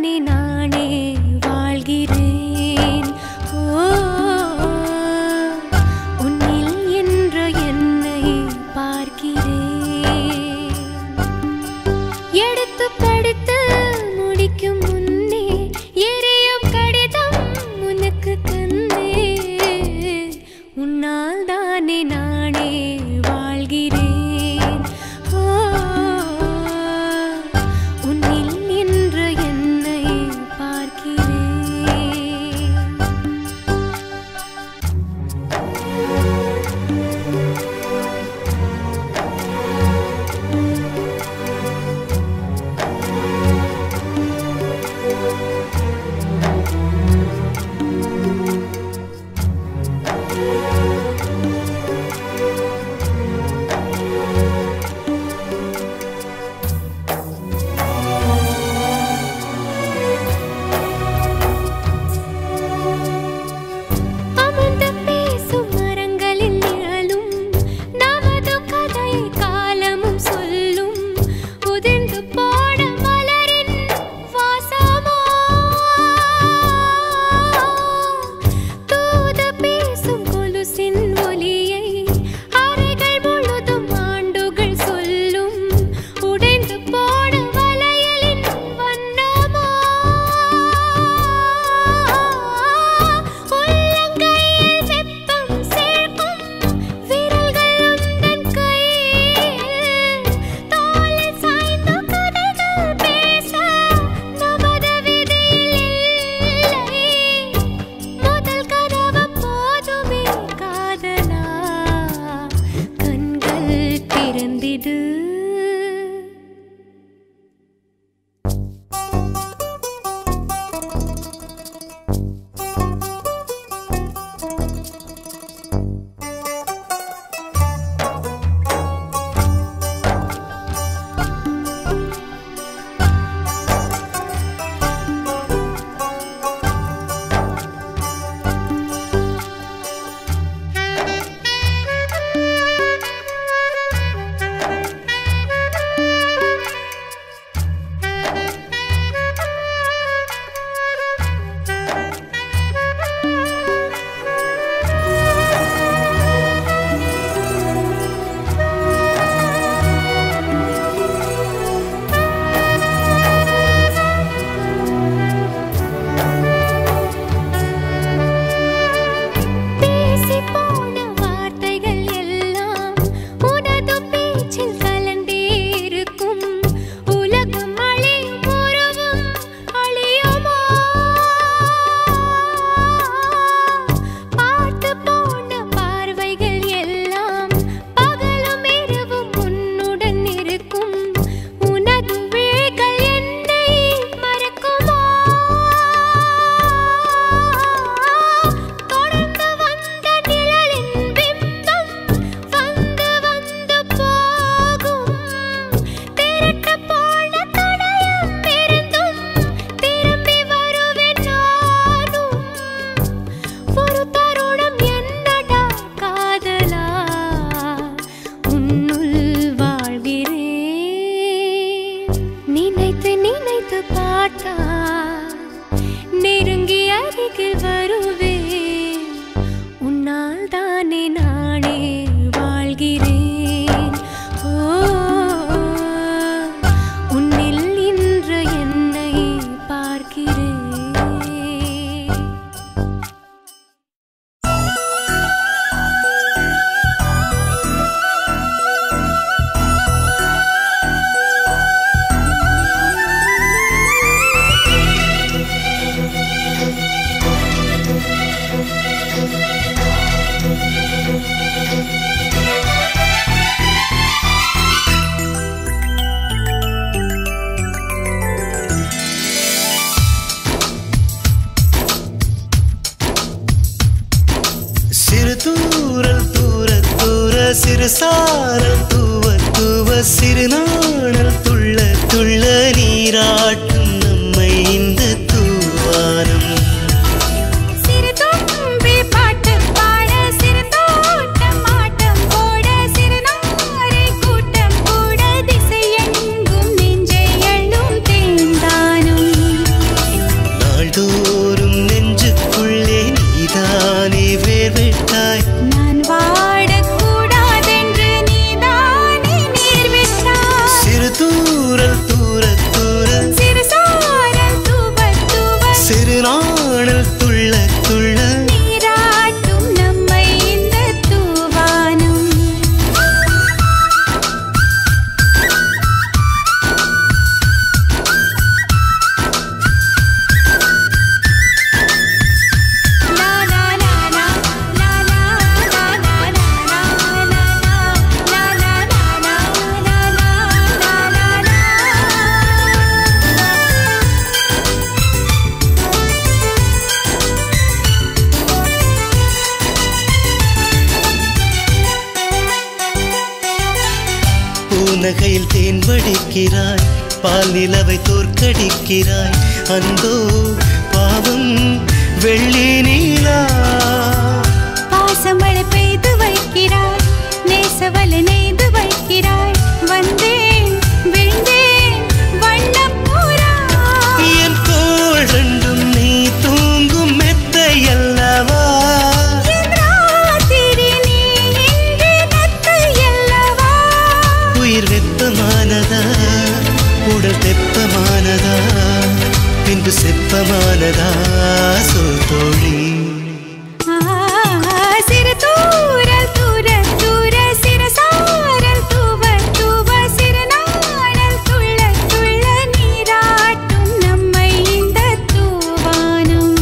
உன்னால்தானே நானே வாழ்கிறேன் ஓ உன்னில் என்ற என்னை பார்க்கிறேன் எடுத்து படித்து முடிக்கும் முன்னே எரியும் கடிதம் உனக்கு தந்தே உன்னால் தானே நானே வாழ்கிறேன் ஓ உன்னில் என்ற என்னை பார்க்கிறேன் அமர்ந்து பேசும் மரங்களின் நிழலும் நமது கதை காலமும் சொல்லும் உதிர்ந்து போட மலரின் வாசமோ தூது பேசும் கொலுசின் ஒலியை அறைகள் முழுதும் ஆண்டுகள் சொல்லும் உடைந்து போட வளையலின் வண்ணமோ உள்ளங்கையில் வெப்பம் சேர்க்கும் விரல்கள் உந்தன் கையில் தோளில் சாய்ந்து கதைகள் பேச நமது விதியில் இல்லை முதல் கனவு போதுமே காதலா கண்கள் திறந்திடு பேசி போன வார்த்தைகள் எல்லாம் உனது பேச்சில் கலந்தே இருக்கும் உலகம் அழியும் உறவும் அழியுமா பார்த்து போன பார்வைகள் எல்லாம் பகலும் இரவும் உன்னுடன் இருக்கும் உனது விழிகள் என்னை மறக்குமா தொடர்ந்து வந்த நிழலின் பிம்பம் வந்து வந்து போகும் திரட்ட போன தடயம் இருந்தும் திரும்பி வருவேன் நானும் ஒரு தருணம் என்னடா காதலா உன்னுள் வாழ்கிறேன் நினைத்து நினைத்து பார்த்தா நெருங்கி அருகில் வருவேன் உன்னால் தானே நானே வாழ்கிறேன் ஓ உன்னில் இன்று என்னை பார்க்கிறேன் புன்னகையில் தேன் வடிக்கிறாய் பால் நிலவை தோற்கடிக்கிறாய் அந்தோ பாவம் வெள்ளி நீலா பாசமழை பெய்து வைக்கிறாய் நேசவலை நெய்து வைக்கிறாய் வந்தேன் விழுந்தேன் வண்ணப் புறா என் தோள் ரெண்டும் நீ தூங்கும் மெத்தை அல்லவா என் ராத்திரி நீ இன்று நத்தை அல்லவா உயிர் வெப்பமானதா உடல் தெப்பமானதா பின்பு செப்பமானதா சொல் தோழி ஆ, சிறு தூறல் தூர தூர சிறு சாரல் தூவ தூவ சிறு நாணல் துள்ள துள்ள நீராட்டும் நம்மை இந்த தூவானம்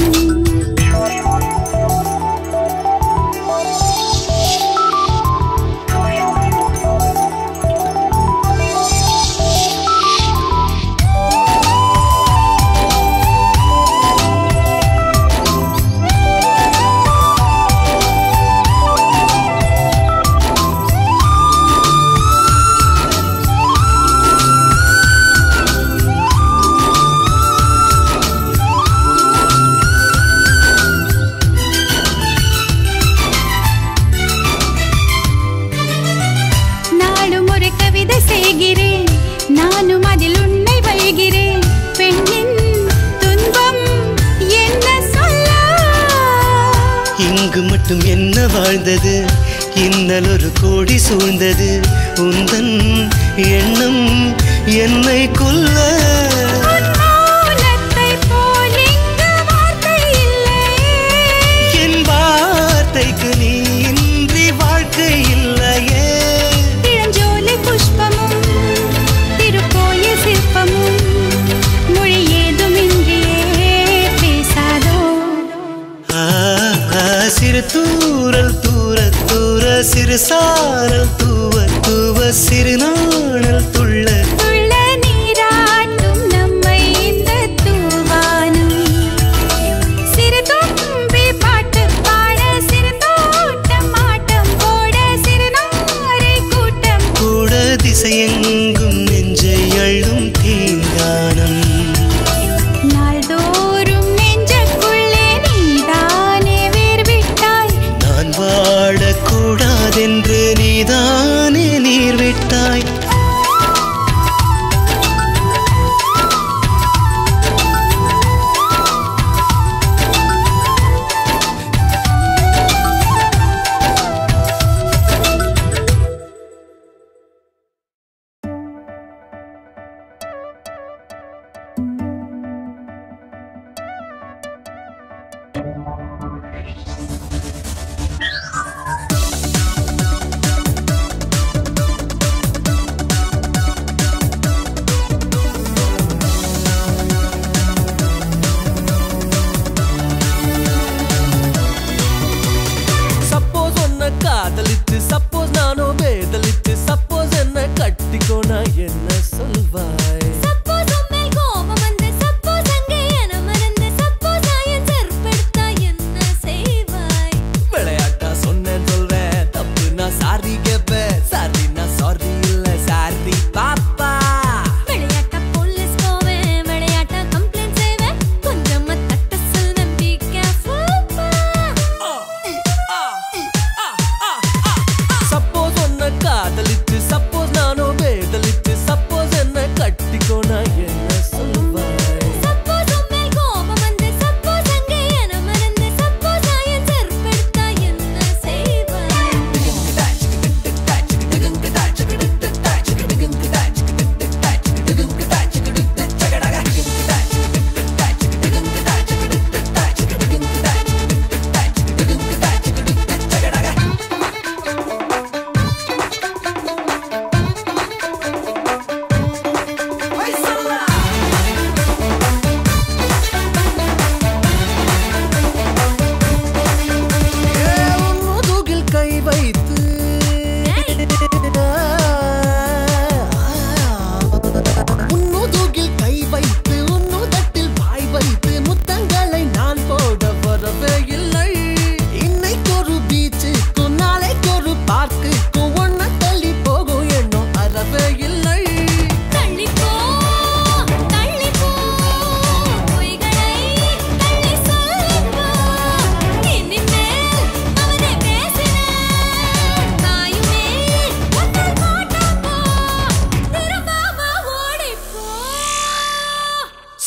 நாடும் ஒரு கவிதை செய்கிறேன் நானும் அதில் உன்னை வழிகிறேன் பெண்ணின் துன்பம் என்ன சொல்ல இங்கு மட்டும் என்ன வாழ்ந்தது இன்னல் ஒரு கோடி சூழ்ந்தது உந்தன் எண்ணம் என்னை கொல்ல உன் மௌனத்தை போல் இங்கு வார்த்தை இல்லையே. என் வார்த்தைக்கு நீ இன்றி வாழ்க்கை இல்லையே இளஞ்சோலை புஷ்பமும் திருக்கோயில் சிற்பமும் மொழி ஏதுமின்றியே பேசாதோ ஆ, ஆ, சிறு தூரல் தூர தூர சிறு சாரல் தூவ தூவ சிறு நாணல் துள்ள துள்ள நீராட்டும் நம்மை இந்த தூவானம் சிறு தும்பி பாட்டு பாட சிறு தோட்டம் ஆட்டம் போட சிறு நாரை கூட்டம் கூட திசையெங்கும் நெஞ்சை அள்ளும் தீங்கானம் நாள்தோறும் நெஞ்சுக்குள்ளே நீதானே வேர் விட்டாய் நான் வாழக்கூடாதென்று நீதானே நீர் விட்டாய்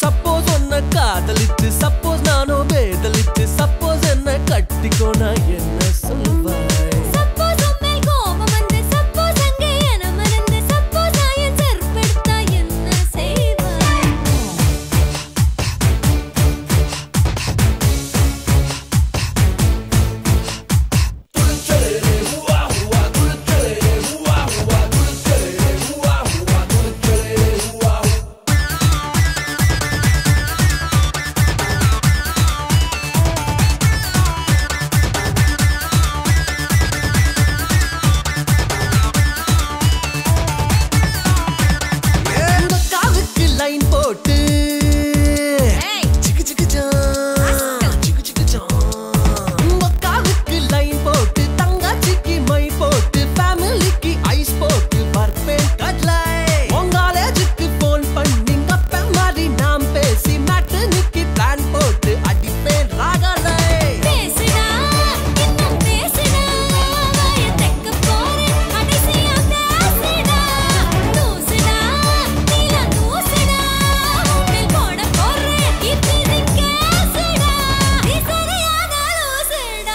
சப்போஸ் உன்னை காதலிச்சு சப்போஸ் நானும் வேதலிச்சு சப்போஸ் என்ன கட்டிக்கோ நான் என்ன சொல்வாய் சப்போஸ் உன்மேல் கோபம் வந்து சப்போஸ் அங்கே என மறந்து சப்போஸ் ஆயன் செருப்படுத்தா என்ன செய்வாய் உங்க காலுக்கு லைன் போட்டு சிக்கு சிக்கு ஜான், சிக்கு சிக்கு ஜான். உங்க காலுக்கு line போட்டு, தங்கச்சிக்கு மை போட்டு, ஃபேமிலிக்கு ஐஸ் போட்டு, பர்ஃபேன் கட்லை. உங்க காலேஜுக்கு phone பண்ணி, கப்ப மாதிரி நாம் பேசி, matinee-க்கு plan போட்டு, அடிப்பேன் ராகலை. பேசுடா இன்னும் பேசுடா வாய தெக்க போறேன் கடைசியா பேசுடா தூசுடா நீல தூசுடா உன்னில் போட போறேன் இது கேசுடா நீ சரியான லூசுடா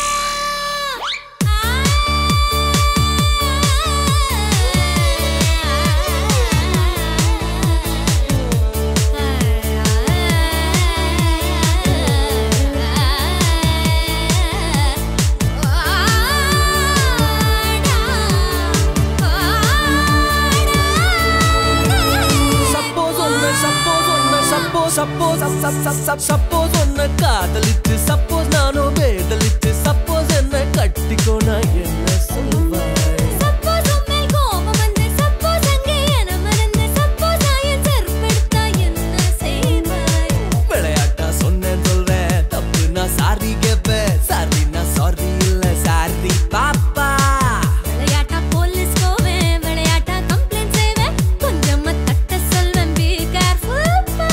Suppose ஒன்ன, suppose ஒன்ன, suppose, suppose, sup, sup, sup, sup, suppose ஒன்ன காதலிச்சு suppose நானும் வேதலிச்சு suppose என்ன கட்டிக்கோ நான் என்ன சொல்வாய் சப்போஸ் உன்மேல் கோபம் வந்து சப்போஸ் அங்கே என மறந்து சப்போஸ் ஆயன் செருப்படுத்தா என்ன செய்வாய் விளையாட்டா சொன்னேன் சொல்றேன் தப்பு நான் சாரி கேப்பேன் சாரி நான் சாரி இல்ல சாரி பாப்பா விளையாட்டா போலீஸ் போவேன் விளையாட்டா கம்ப்ளைண்ட் செய்வேன் கொஞ்சமா தட்ட சொல்வேன் பி கேர்ஃபுல்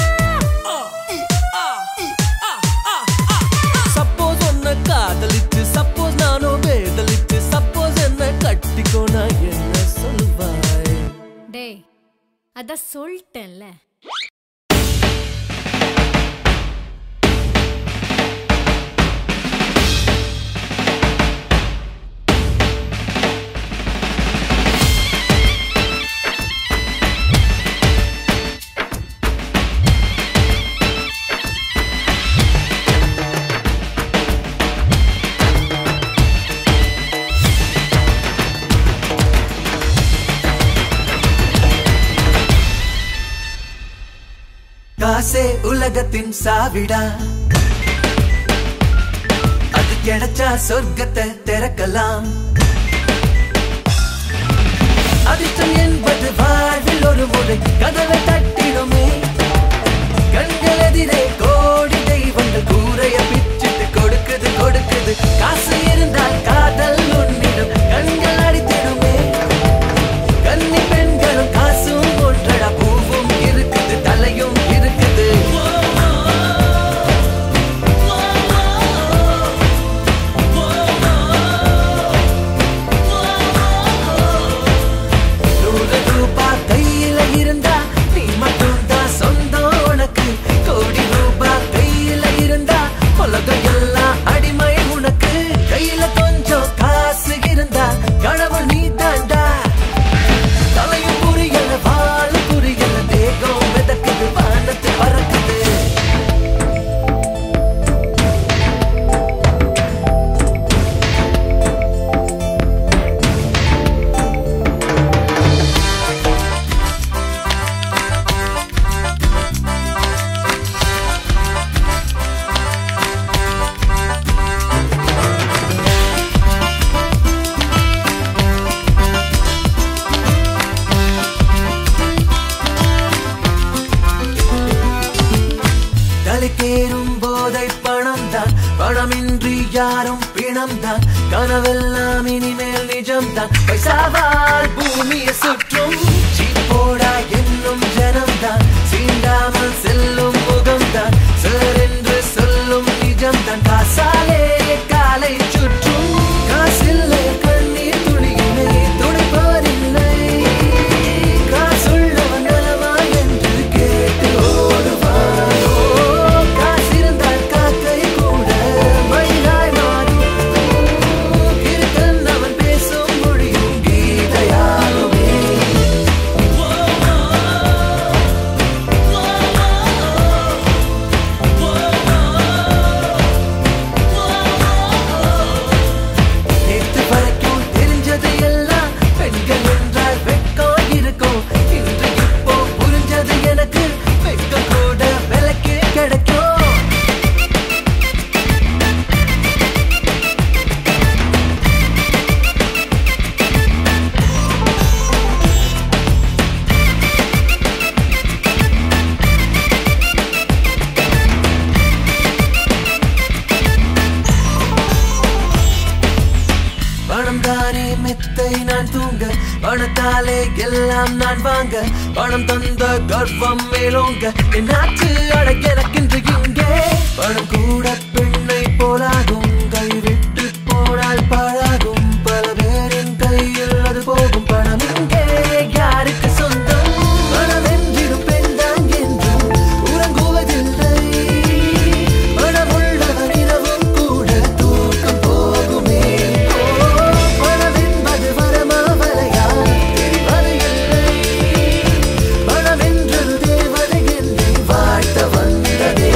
சப்போஸ் ஒன்ன காதலிச்சு சப்போஸ் நானும் வேதலிச்சு சப்போஸ் என்ன கட்டிக்கோ நான் என்ன சொல்வாய் டேய் அதான் சொல்லிட்டேன்ல காசே உலகத்தின் சாவிடா அது கிடைச்சா சொர்க்கத்தை திறக்கலாம் அதிர்ஷ்டம் என்பது வாழ்வில் ஒரு முறை கதவை தட்டிடுமே கண்கள் எதிரே கோடி தெய்வங்கள் கூரைய பிச்சிட்டு கொடுக்குது கொடுக்குது காசு இருந்தால் காதல் உன்னிடம் கண்கள் அடித்திடுமே கன்னி பெண்களும் காசும் ஒன்றடா பூவும் இருக்குது தலையும் இருக்குது நூறு ரூபாய் கையில இருந்தா நீ மட்டும் தான் சொந்தம் உனக்கு கோடி ரூபாய் கையில இருந்தா உலகம் எல்லாம் அடிமை உனக்கு கையில கொஞ்சம் காசு இருந்தா கடவுள் நீ தாண்டா தலையும் புரியல வாழ புரியல தேகம் மிதக்குது வானத்து பறக்குது தலைக்கேறும் போதை பணம் தான் பணமின்றி யாரும் பிணம் தான் கனவெல்லாம் இனிமேல் நிஜம்தான் பைசாவால் பூமியை சுற்றும் சீப்போடா என்னும் ஜனம்தான் சீண்டாமல் செல்லும் முகம்தான் சார் என்று சொல்லும் நிஜம்தான் காசாலே காலை சுற்றும் காசில்லை கண்ணீர் துளியில்லை துடிப்பாரில்லை காசுள்ளவன் நலமா என்று கேட்டு ஓடுவான் பின்னாலே எல்லாம் நான் வாங்க பணம் தந்த கர்வம் மேலோங்க என்னாச்சு அடக்கிறக்கின்று இங்கே பணம் கூட பெண்ணை போலாகும் கைவிட்டு போனால் பாழாகும் பல பேரின் கையில் அது போகும் பணம் இங்கே யாருக்கு சொந்தம் பணம் என்றிடும் பெண் தான் என்றும் உறங்குவதில்லை பணமுள்ளவர் இரவும் கூட தூக்கம் போகுமே ஓ, பணம் என்பது வரமா வலையா தெரிவதில்லை பணம் என்றொரு தேவதை என்னை வாழ்த்த வந்ததே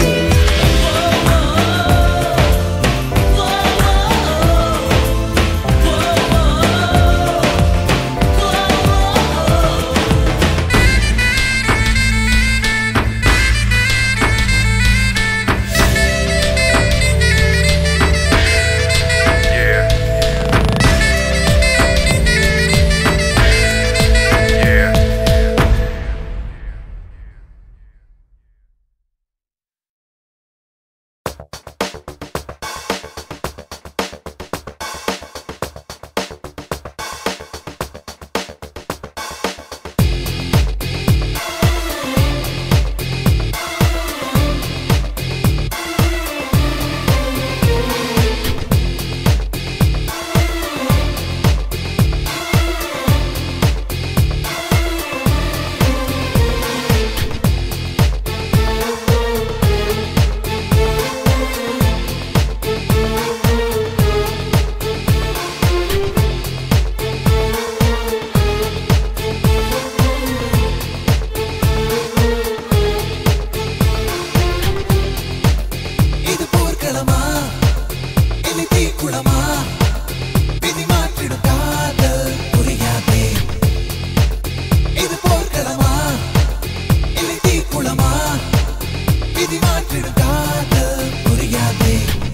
இது போர்க்களமா இல்லை தீக்குளமா விதி மாற்றிடும் காதல் புரியாதே இது போர்க்களமா இல்லை தீக்குளமா விதி மாற்றிடும் காதல் புரியாதே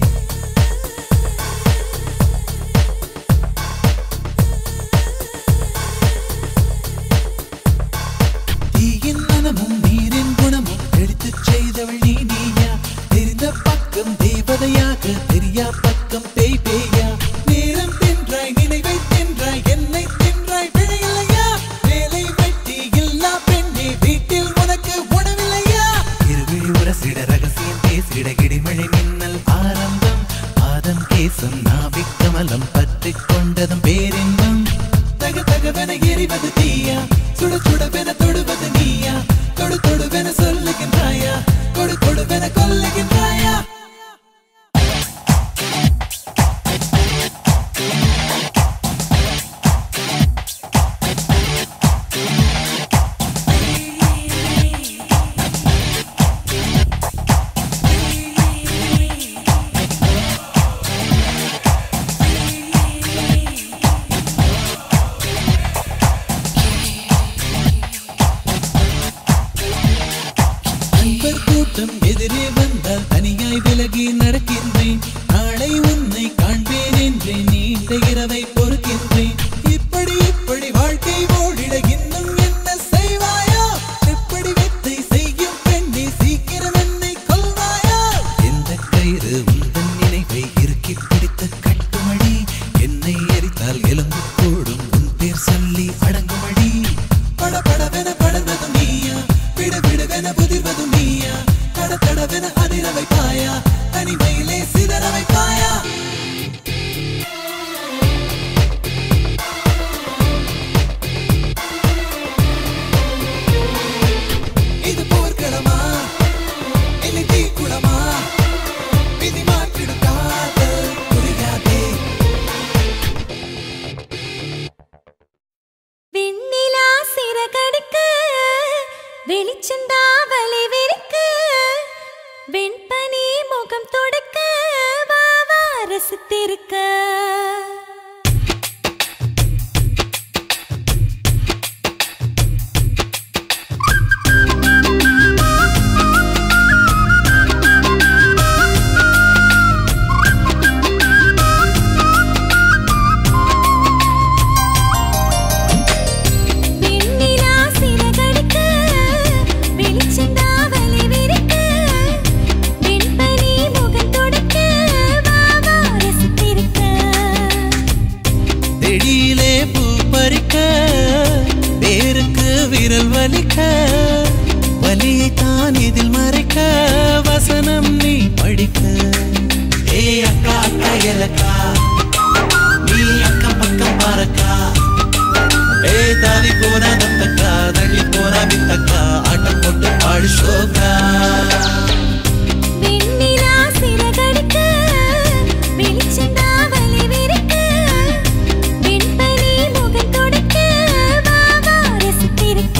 தீயின் மனமும் நீரின் குணமும் எடுத்துச் செய்தவள் நீ நீயா தெரிந்த பக்கம் தேவதையாக தெரியா பக்கம் பேய் பேயா நேரம் தின்றாய் நினைவை தின்றாய் என்னை தின்றாய் பிழையில்லையா வேலை வெட்டி இல்லா பெண்ணே வீட்டில் உனக்கு உணவில்லையா இருவிழி உரசிட ரகசியம் பேசிட இடிமழை மின்னல் ஆரம்பம் பாதம் கேசம் நாவிக் கமலம் பற்றிக் கொண்டதும் பேரின்பம் தக தகவென எரிவது தீயா சுட சுடவென தொடுவது நீயா தொடு தொடுவென சொல்லுகின்றாயா கொடு கொடுவென கொல்லுகின்றாயா நண்பர் கூட்டம் எதிரே வந்தால் தனியாய் விலகி நடக்கின்றேன் நாளை உன்னை காண்பேன் என்றே நீண்ட இரவை பொறுக்கின்றேன் இப்படி இப்படி வாழ்க்கை ஓடிட இன்னும் என்ன செய்வாயா எப்படி வெத்தை செய்யும் பெண்ணே சீக்கிரம் என்னை கொல்வாயா எந்த கயிறு உந்தன் நினைவை இறுக்கி பிடித்த கட்டுமடி என்னை எரித்தால் எலும்பு கூடும் உன் பேர் சொல்லி அடங்குமடி பட படவென படர்வதும் நீயா விட விடுவென புதிர்வதும் நீயா தட தடவென அதிர வைப்பாயா தனிமையிலே சிதற வைப்பாயா இது போர்க்களமா இல்லை தீக்குளமா விதி மாற்றிடும் காதல் புரியாதே வெண்ணிலா சிறகடிக்கு வெளிச்சந்தாவலை விரிக்கு வெண்பனி முகம் தொடுக்க வா வா எலக்கா நீ அக்கம் பக்கம் பாரக்கா ஏ தாவி போனா தத்தக்கா தள்ளி போனா வித்தக்கா ஆட்டம் போட்டு பாடு ஷோக்கா வெண்ணிலா சிறகடிக்க வெளிச்சந்தா வலி விரிக்க வெண்பனி முகம் தொடுக்க வா வா ரசித்திருக்க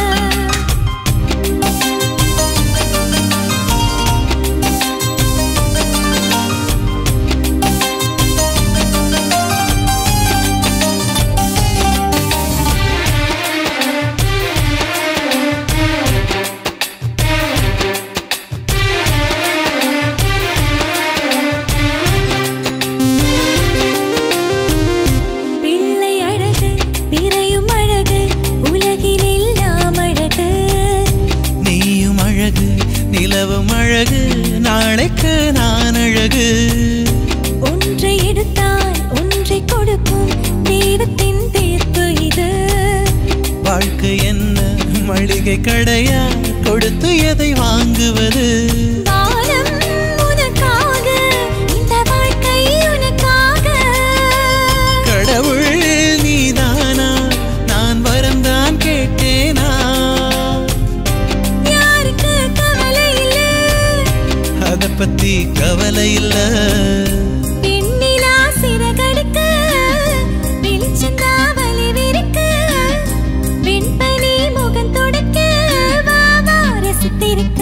பிள்ளை அழகு பிறையும் அழகு உலகில் எல்லாம் அழகு நீயும் அழகு நிலவும் அழகு நாளைக்கு நான் அழகு ஒன்றை எடுத்தால் ஒன்றை கொடுக்கும் தெய்வத்தின் தீர்ப்பு இது வாழ்க்கை என்ன மளிகை கடையா கொடுத்து எதை வாங்குவது வானம் உனக்காக இந்த வாழ்க்கை உனக்காக கடவுள் நீதானா நான் வரம்தான் கேட்டேனா யாருக்கு கவலை இல்லை அத பத்தி கவலை இல்ல வெண்ணிலா சிறகடிக்க வெளிச்சந்தா வலி விரிக்க வெண்பனி முகம் தொடுக்க வா வா ரசித்திருக்க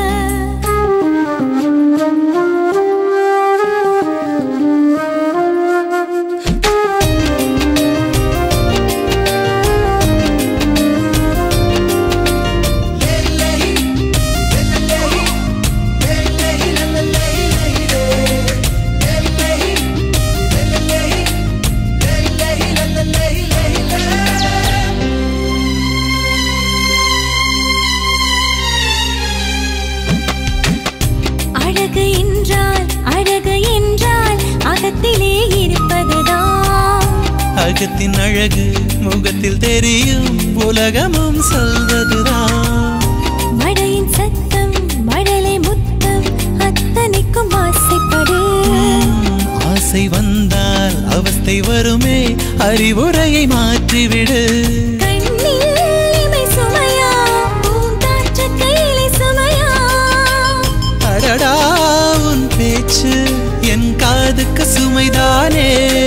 அழகு என்றால் அழகு என்றால் அகத்திலே இருப்பதுதான் அகத்தின் அழகு முகத்தில் தெரியும் உலகமும் சொல்வதுதான் மழையின் சத்தம் மழலை முத்தம் அத்தனைக்கும் ஆசைப்படு ஆசை வந்தால் அவஸ்தை வருமே அறிவுரையை மாற்றிவிடு கண்ணில் இமை சுமையா பூங்காற்று கையிலே சுமையா அடடா உன் பேச்சு என் காதுக்கு சுமைதானே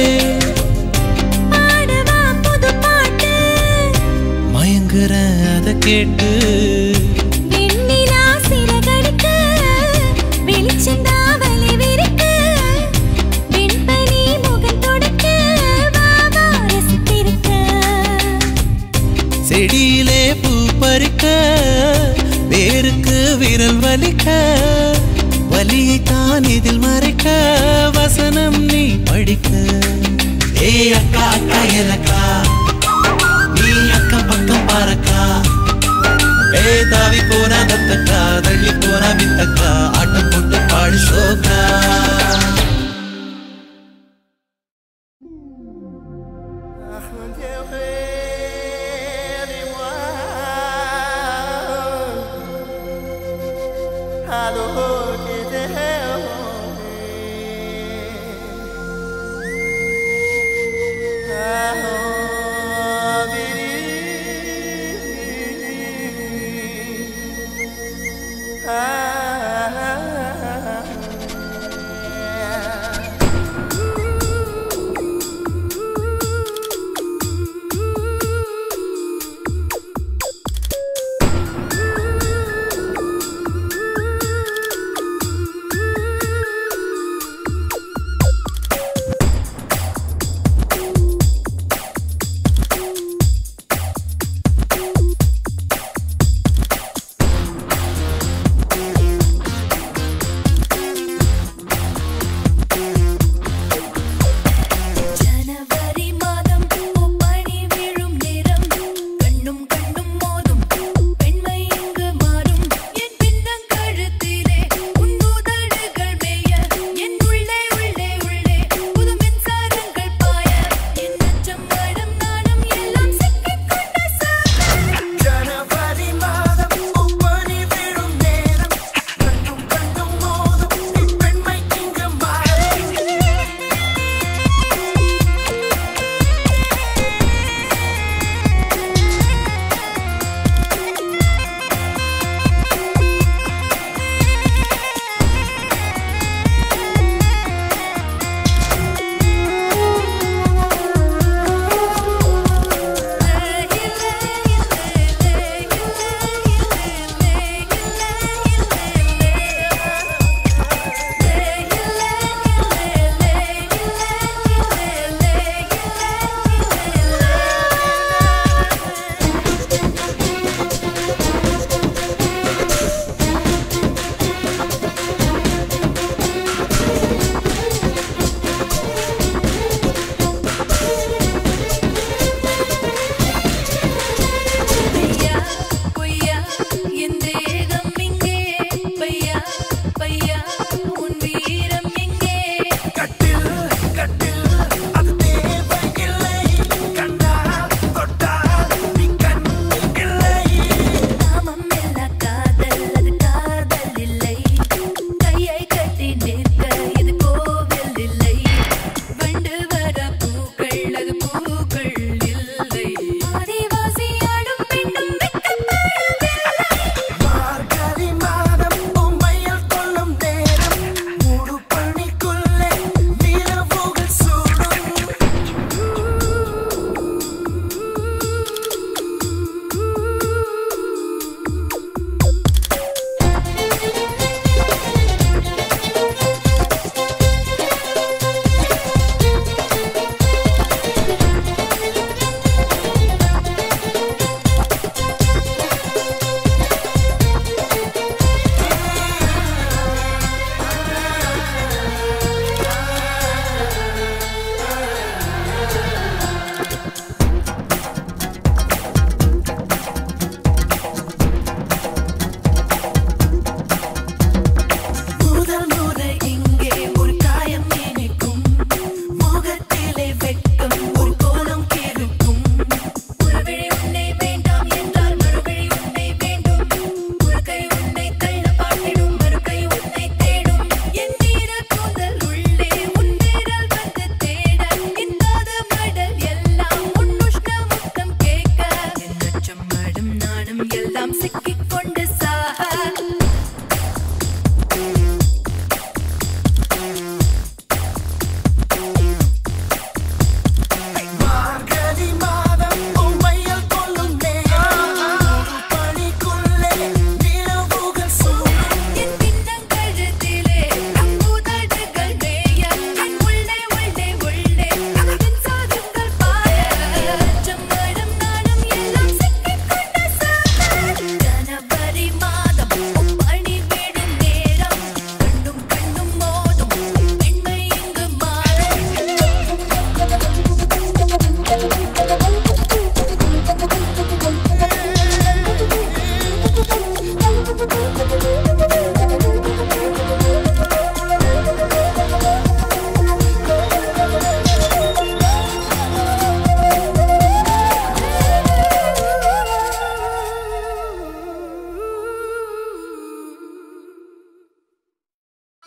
பாடவா புது பாட்டு மயங்குற அதை கேட்டு வெண்ணிலா சிறகடிக்க வெளிச்சந்தா வலி விரிக்க வெண்பனி முகம் தொடுக்க வா வா ரசித்திருக்க செடியிலே பூ பறிக்க வேருக்கு விரல் வலிக்க வலியை தான் இதில் மறைக்க வசனம் நீ படிக்க ஏ அக்கா அக்கா எனக்கா நீ அக்கம் பக்கம் பாரக்கா ஏ தாவி போனா தத்தக்கா தள்ளி போனா வித்தக்கா ஆட்டம் போட்டு பாடு ஷோக்கா ஆ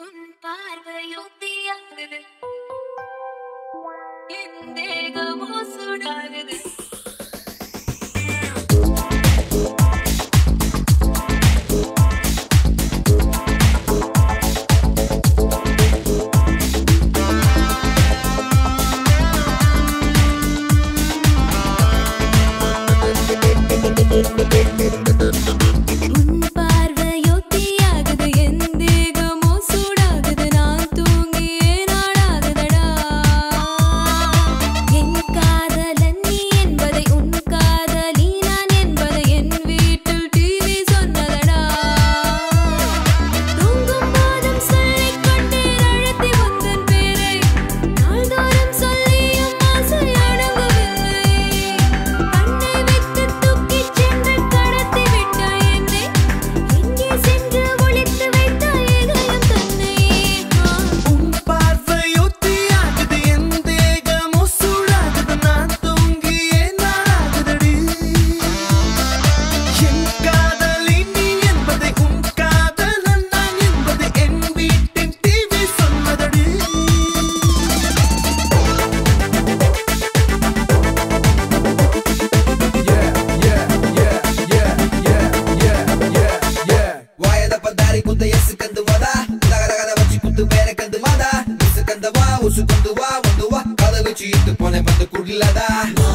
உன் பார்வையோ தீயாகுது என் தேகமோ சூடாகுது உன் பார்வையோ தீயாகுது என் தேகமோ சூடாகுது நான் தூங்கியே நாடாகுதடா என் காதலன் நீ என்பதை உன் காதலி நான் என்பதை என் வீட்டில் டிவி சொன்னதடா தூங்கும் போதும் சொல்லிக் கொண்டே அழைத்தி உந்தன் பேரை நாள்தோறும் சொல்லியும் ஆசை அடங்கவில்லை கண்ணை வைத்து தூக்கிச் சென்று கடத்தி விட்டாய் என்னை எங்கே சென்று ஒளித்து வைத்தாய் இதயம் தன்னை உன் பார்வையோ தீயாகுது என் தேகமோ சூடாகுது நான் தூங்கியே நாளாகுதடி என் காதலி நீ என்பதை உன் காதலன் நான் என்பதை என் வீட்டின் டிவி சொன்னதடி வாயதப்ப தாரி குந்த எசு கந்து வதா தகதகத வச்சு குத்து மேல கந்து மாதா இசு கந்த வா உசு கந்து வா வந்து வா கதை வச்சு இட்டு போன வந்து குடிலதா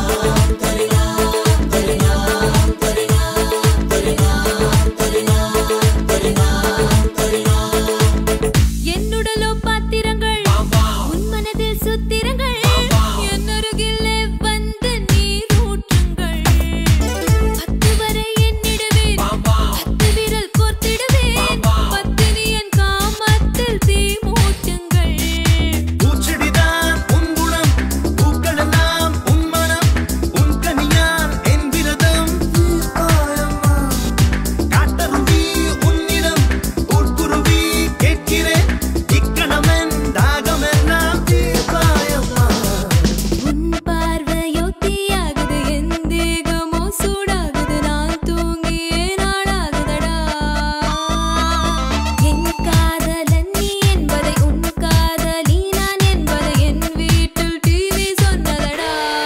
என்னுடலோ பாத்திரங்கள் உன் மனதில் சுத்திரங்கள் என் அருகிலே வந்து நீர் ஊற்றுங்கள் பத்து வரை எண்ணிடுவேன் பத்து விரல் கோர்த்திடுவேன் பத்தினி என் காமத்தில் தீ மூட்டுங்கள் பூச்செடிதான் உன் குணம் பூக்களெல்லாம் உன் மனம் உன் கனியால் என் விரதம் ஆயம்மா. காட்டருவி உன்னிடம் உட்குருவி கேட்கிறேன் இக்கணமென் தாகமெல்லாம் தீர்ப்பாயம்மா உன் பார்வையோ தீயாகுது என் தேகமோ சூடாகுது நான் தூங்கியே நாடாகுதடா என் காதலன் நீ என்பதை உன் காதலி நான் என்பதை என் வீட்டில் டிவி சொன்னதடா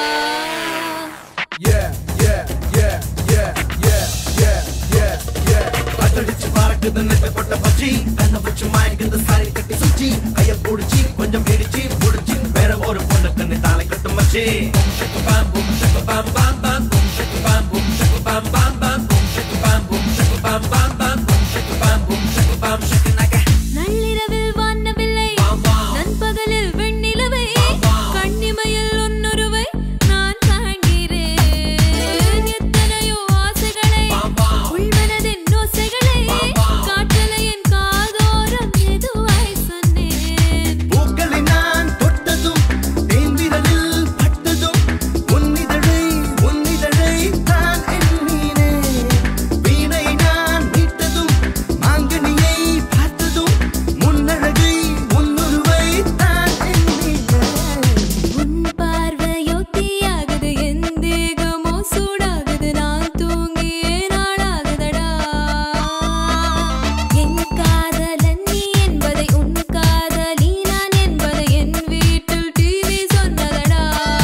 அடிச்சு பறக்குது நெட்டு கொட்ட பச்சி கண்ணை வச்சு மாய்க்குது சாரி கட்டி சுச்சி கைய புடிச்சு கொஞ்சம் பிடிச்சு புடிச்சு வேற ஒரு பொண்ணு கண்ணு தாலை கட்டு மச்சி ஷக்கு பாம் பூம் ஷக்கு பாம் பாம் பாம் பூம் ஷக்கு பாம் பூம் ஷக்கு பாம் பாம் பாம் பூம் ஷக்கு பாம் பூம் ஷக்கு பாம் பாம் பாம் பூம் ஷக்கு பாம் பூம் ஷக்கு பாம் ஷக்கு நக நள்ளிரவில் வானவில்லை நண்பகலில் வெண்ணிலவை கண்ணிமையில் உன்னுருவை நான் காண்கிறேன் எத்தனையோ ஆசைகளை உள்மனதின் ஓசைகளை காற்றலையின் காதோரம் மெதுவாய் சொன்னேன் பூக்களை நான் தொட்டதும் தேன் விரலில் பட்டதும் உன்னிதழை உன்னிதழை தான் எண்ணினேன் வீணை நான் மீட்டதும் மாங்கனியை பார்த்ததும் முன்னழகை முன்னுருவை தான் எண்ணினேன் உன் பார்வையோ தீயாகுது என் தேகமோ சூடாகுது நான் தூங்கியே நாடாகுதடா என் காதலன் நீ என்பதை உன் காதலி நான் என்பதை என் வீட்டில் டிவி சொன்னதடா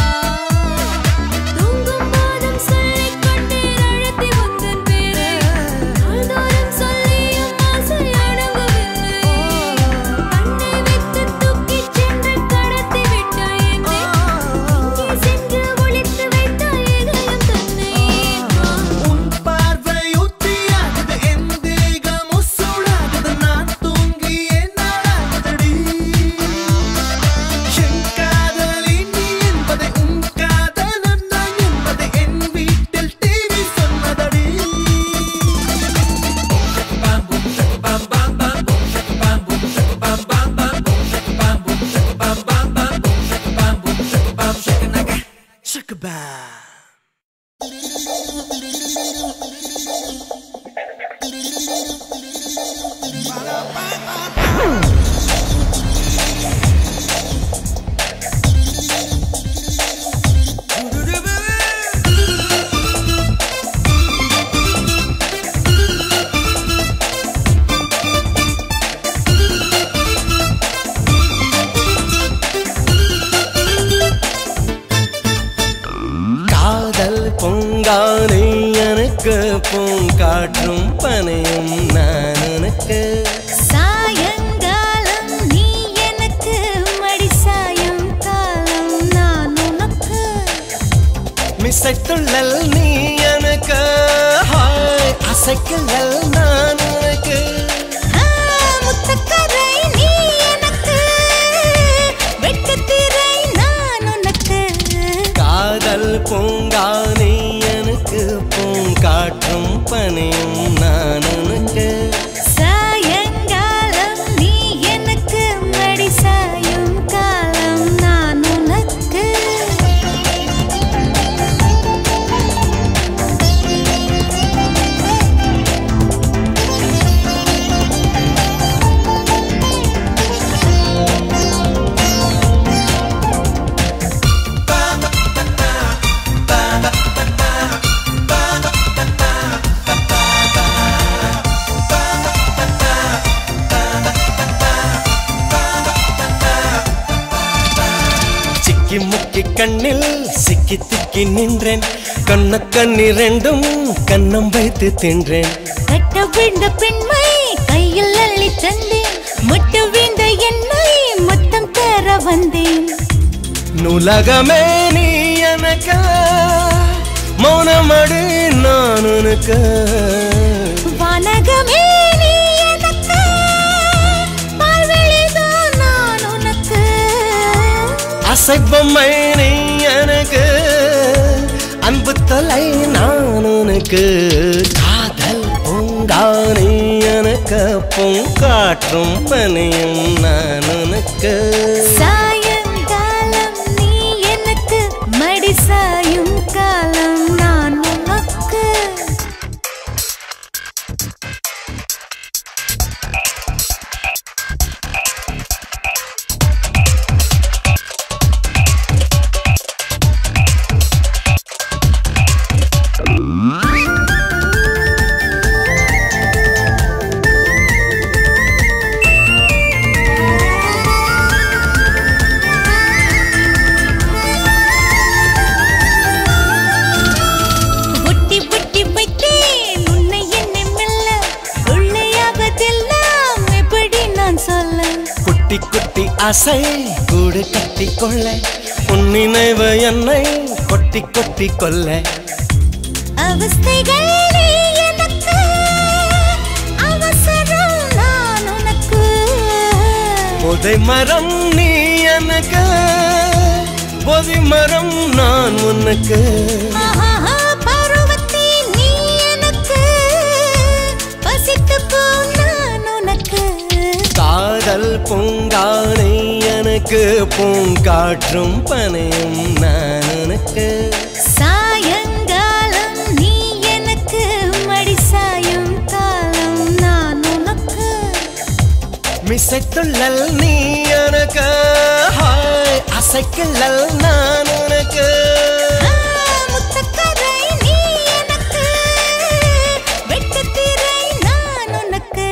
தூங்கும் போதும் சொல்லிக் கொண்டே அழைத்தி உந்தன் பேரை நாள்தோறும் சொல்லியும் ஆசை அடங்கவில்லை கண்ணை வைத்து தூக்கிச் சென்று கடத்தி விட்டாய் என்னை எங்கே சென்று ஒளித்து வைத்தாய் இதயம் தன்னை உன் பார்வை ஒத்தியாகுது என் தேகம் ஒசூடாகுது நான் தூங்கியே நாளாகுதடி என் காதலி நீ என்பதை உன் காதலன் நான் என்பதை என் வீட்டில் டிவி சொன்னதடி Shakabam. Thank உனக்கு பூங்காற்றும் பனையும் நான் உனக்கு சாயங்காலம் நீ எனக்கு மடி சாயும் காலம் நான் உனக்கு மிசைத்துள்ளல் நீ எனக்கு ஹாய் அசைக்கல் நான் உனக்கு ஆ, முத்தக்கரை நீ எனக்கு வெட்டுத்திரை நான் உனக்கு காதல் பூங்கானி எனக்கு பூங்காற்றும் பனையும் நான் உனக்கு சாயங்காலம் நீ எனக்கு மடி சாயும் காலம் நான் உனக்கு சிக்கி முக்கி கண்ணில் சிக்கி திக்கி நின்றேன் கண்ண கண்ணிரண்டும் கண்ணம் வைத்து தின்றேன் கட்ட விழுந்த பெண்மை கையில் அள்ளி தந்தேன் முட்டு விழுந்த என்னை மொத்தம் தர வந்தேன் நுலகமே நீ எனக்கு மௌனமடு நான் உனக்கு வானகமே நீ எனக்கு பால்வெளிதான் நான் உனக்கு அசைப்பம்மை நீ எனக்கு அன்பு தலை நான் உனக்கு காதல் பூங்கானி எனக்கு பூங்காற்றும் பனியும் நான் உனக்கு சாயங்காலம் நீ எனக்கு மடி சாயும் காலம் நான் உனக்கு ஒட்டி ஒட்டி வைத்தேன் உன்னை என்னை மெல்ல உள்ளையாவதெல்லாம் எப்படி நான் சொல்ல குட்டி குட்டி ஆசை கூடு கட்டி கொள்ள உன் நினைவு என்னை கொட்டி கொட்டி கொள்ள அவஸ்தைகள் நீ எனக்கு அவசரம் நான் உனக்கு புதை மரம் நீ எனக்கு பொதி மரம் நான் உனக்கு ஆஹா, பருவத்தே நீ எனக்கு பசித்து போ நான் உனக்கு காதல் பூங்கானை எனக்கு பூங்காற்றும் பனையும் நான் உனக்கு சாயங்காலம் நீ எனக்கு மடி சாயும் காலம் நான் உனக்கு மிசைத்துள்ளல் நீ எனக்கு ஹாய் அசைக்கல்லல் நான் உனக்கு ஆ, முத்தக்கரை நீ எனக்கு வெட்டுத்திரை நான் உனக்கு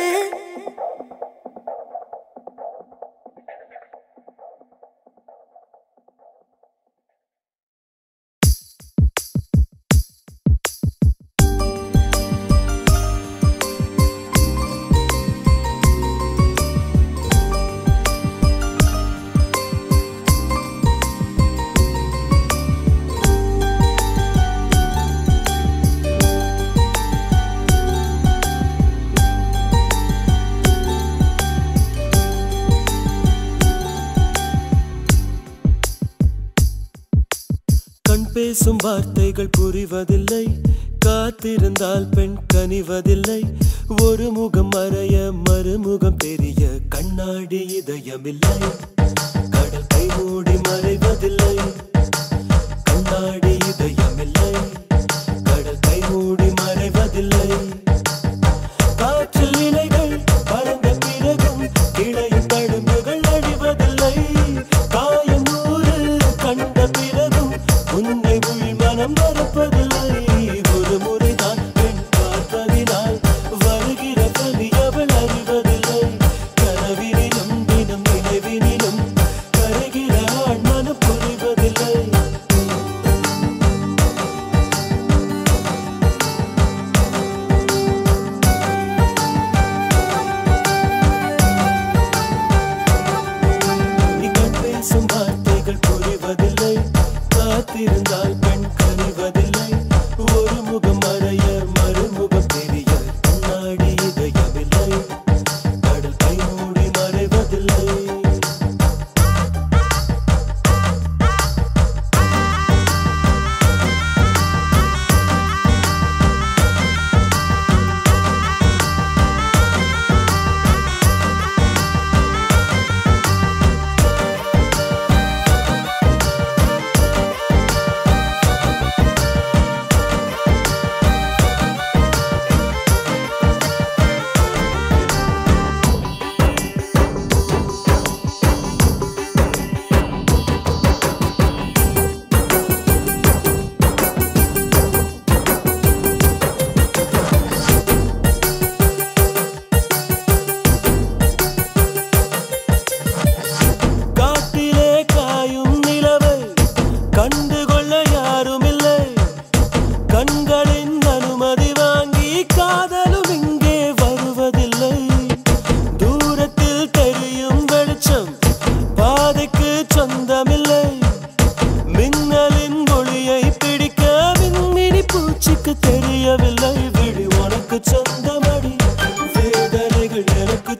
கண் பேசும் வார்த்தைகள் புரிவதில்லை காத்திருந்தால் பெண் கனிவதில்லை ஒரு முகம் மறைய மறுமுகம் தெரிய கண்ணாடி இதயமில்லை கடல் கை மூடி மறைவதில்லை கண்ணாடி இதயமில்லை கடல் கை மூடி மறைவதில்லை காற்றில் இலைகள் பறந்த பிறகும் இடையில் தழும்புகள் அழிவதில்லை காயம் நூறு கண்ட பிறகும் உன்னை உள் மனம் மறப்பதில்லை ஒரு முறைதான் பெண் பார்ப்பதினால் வருகிற பலி அவள் அறிவதில்லை கனவினிலும் தினம் நினைவினிலும் கருகிற ஆண் மனம் புரிவதில்லை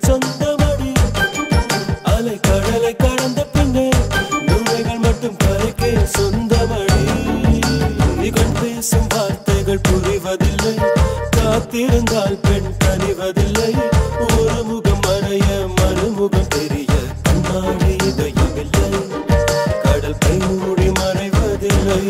சொந்தமடி அலை கடலை கடந்த பின்னே நுரைகள் மட்டும் கரைக்கே சொந்தமடி கண் பேசும் வார்த்தைகள் புரிவதில்லை காத்திருந்தால் பெண் கனிவதில்லை ஒரு முகம் மறைய மறுமுகம் தெரிய கண்ணாடி இதயமில்லை கடல் கை மூடி மறைவதில்லை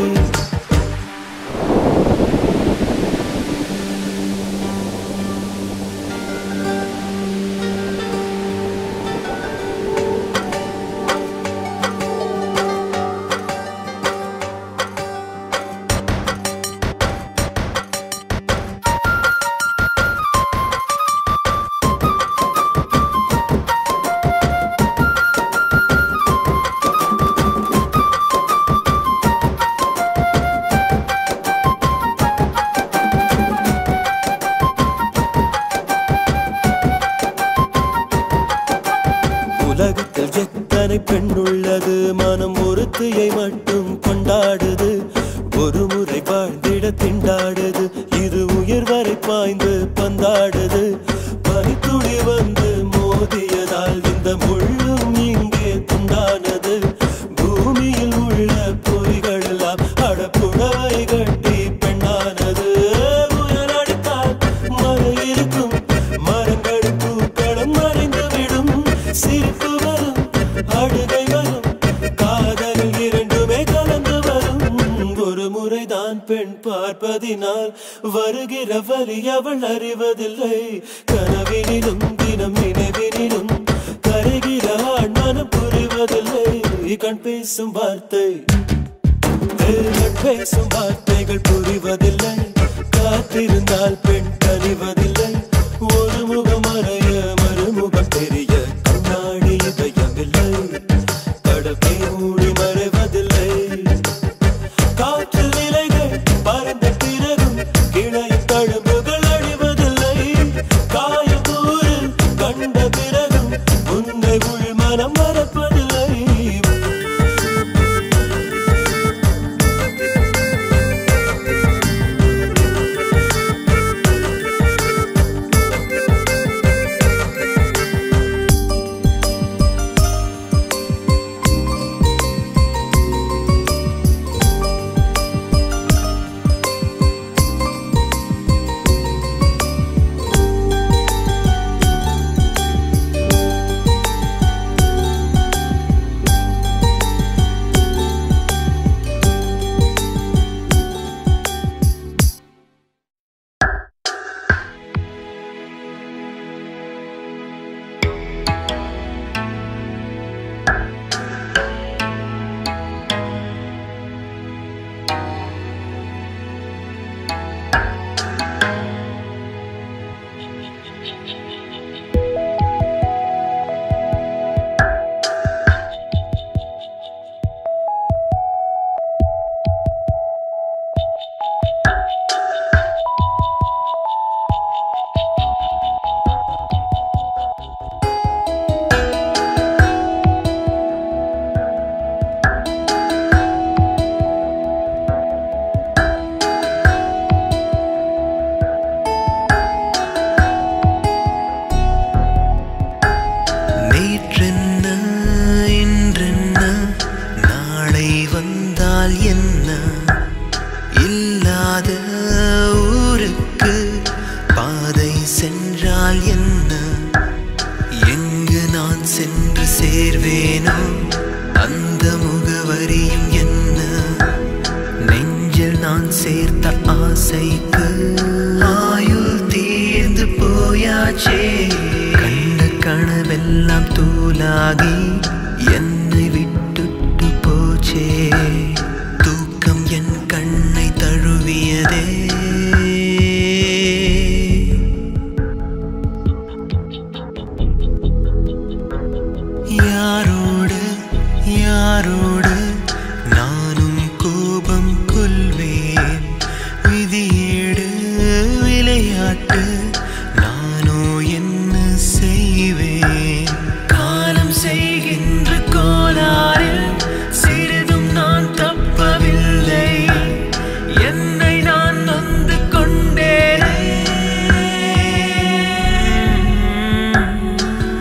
உலகத்தில் எத்தனை பெண் உள்ளது மனம் ஒருத்தியை மட்டும் கொண்டாடுது ஒரு முறை வாழ்ந்திட திண்டாடுது இது உயிர் வரை பாய்ந்து பந்தாடுது பனித்துளி வந்து மோதியதால் இந்த முள்ளும் இங்கே துண்டானது பூமியில் உள்ள பொறிகள் எல்லாம் அடப்புடவை கட்டி பெண்ணானது புயல் அடித்தால் மழை இருக்கும் மரங்கள் பூக்களும் மறைந்து விடும் சிரிப்பு வரும் அழுகை வரும் காதலில் இரண்டுமே கலந்து வரும் ஒரு முறைதான் பெண் பார்ப்பதினால் வருகிற வழி அவள் அறிவதில்லை கனவினிலும் தினம் நினைவினிலும் கரைகிற ஆண் மனம் புரிவதில்லை கண் பேசும் வார்த்தை கண் பேசும் வார்த்தைகள் புரிவதில்லை காத்திருந்தால் பெண் கனிவதில்லை ஒரு முகம் மறைய மறுமுகம் தெரிய கண்ணாடி இதயமில்லை கடல் கை மூடி மறைவதில்லை காற்றில் நிலைகள் பறந்த பிறகும் கிளையும் தழும்புகள் அழிவதில்லை காயக்கூறு கண்ட பிறகும் உன்னை உள் மனம் மறப்பதில்லை நேற்றென்ன இன்றென்ன நாளை வந்தால் என்ன இல்லாத ஊருக்கு பாதை சென்றால் என்ன எங்கு நான் சென்று சேர்வேனோ அந்த முகவரியும் என்ன நெஞ்சில் நான் சேர்த்த ஆசைக்கு ஆயுள் தீர்ந்து போயாச்சே கண்ட கனவெல்லாம் தூளாகி என்னை விட்டுட்டு போச்சே தூக்கம் என் கண்ணை தழுவியதே யாரோடு யாரோடு நானும் கோபம் கொள்வேன் விதியேடு விளையாட்டு நானோ என்ன செய்வேன் காலம் செய்கின்ற கோளாறில் சிறிதும் நான் தப்பவில்லை என்னை நான் நொந்து கொண்டேன்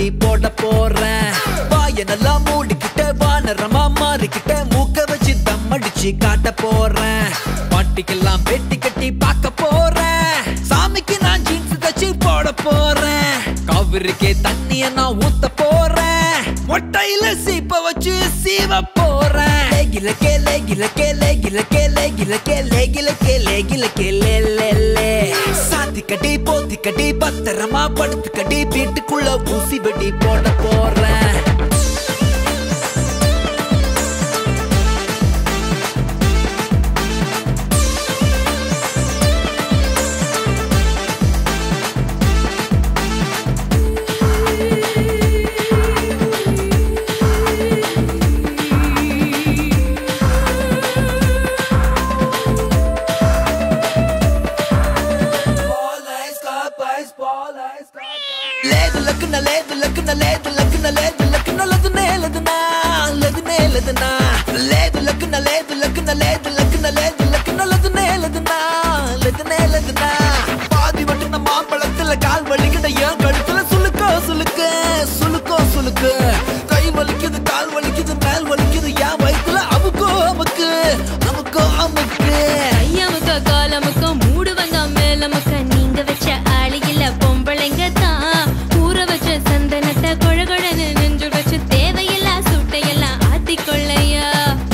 வெடி போட போறேன் வாய நல்லா மூடிக்கிட்ட வானரமா மாறிக்கிட்ட மூக்க வச்சு தம் அடிச்சு காட்ட போறேன் பாட்டிக்கெல்லாம் பெட்டி கட்டி பார்க்க போறேன் சாமிக்கு நான் ஜீன்ஸ் தச்சு போட போறேன் காவிரிக்கே தண்ணிய நான் ஊத்த போறேன் மொட்டையில சீப்ப வச்சு சீவ போறேன் லேகில கே லேகில கே லேகில கே லேகில கே லேகில கே லேகில கே லே லே லே சாத்தி கட்டி போத்தி கட்டி பத்திரமா படுத்து கட்டி வீட்டுக்குள்ள ஊசி வெடி போட போறேன் లేదు లక్కున లేదు లక్కున లేదు లక్కున లేదు లక్కున లదు నేలదునా లదు నేలదునా లేదు లక్కున లేదు లక్కున లేదు లక్కున లేదు లక్కున లదు నేలదునా లదు నేలదునా பாதி வட்டுன மாம்பழத்துல கால் வலிக்கிட்ட என் கழுத்துல சுளுக்கோ சுளுக்கு சுளுக்கோ சுளுக்கு கை வலிக்குது கால் வலிக்குது மேல் வலிக்குது என் வயித்துல அமுக்கோ அமுக்கு அமுக்கோ அமுக்கு ஐயாமுக்கா காலமுக்கா மூடு வந்தா மேலமுக்கா நீங்க வச்ச ஆளு இல்ல பொம்பளைங்க தான் ஊற வச்ச சந்தனத்தை கொழகொழன்னு நெஞ்சு வச்சு தேவையில்லா சுட்டையெல்லாம் ஆத்திக்கொள்ளையா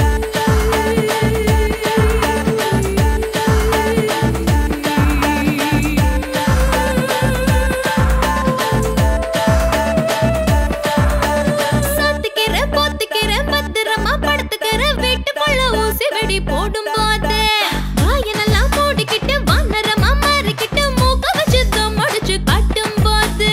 சாத்துக்கிற போத்துக்கிற பத்திரமா படுத்துக்கிற வீட்டுக்குள்ள ஊசி வெடி போடும் போது வாயனெல்லாம் மூடிக்கிட்டு வானரமா மாறிக்கிட்டு மூக்க வச்சு தம் அடிச்சு காட்டும் போது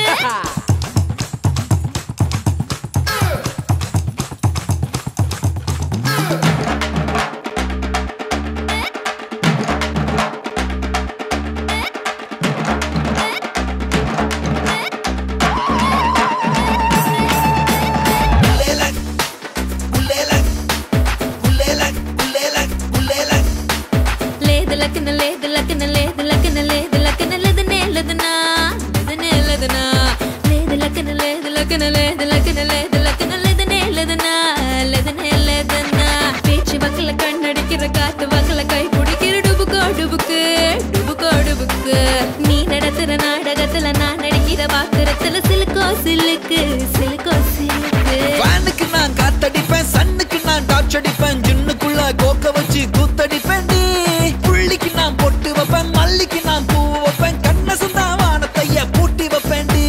Bulelak, bulelak, bulelak, bulelak, bulelak. లేదు లక్కన లేదు లక్కన లేదు లక్కన లేదు లక్కన లేదు నేలదునా లేదు నేలదునా లేదు లక్కన లేదు లక్కన లేదు లక్కన లేదు లక్కన లేదు నేలదునా లేదు నేలదునా பேச்சு வக்கல கண்ணடிக்கிற காத்து வக்கல கை பிடிக்கிற டுபுக்கோ டுபுக்கு டுபுக்கோ டுபுக்கு நீ நடத்துற நாடகத்துல நான் நடிக்கிற பாக்குறத்துல சிலுக்கோ சிலுக்கு சிலுக்கோ சிலுக்கு ஃபேனுக்கு நான் காத்தடிப்பேன் சன்னுக்கு நான் டார்ச் அடிப்பேன் ஜின்னுக்குள்ள கோக்க வச்சு கூத்தடிப்பேன் டி புள்ளிக்கு நான் பொட்டு வைப்பேன் மல்லிக்கு நான் பூ வைப்பேன் கண்ண சுந்தா வானத்தைய பூட்டி வைப்பேன் டி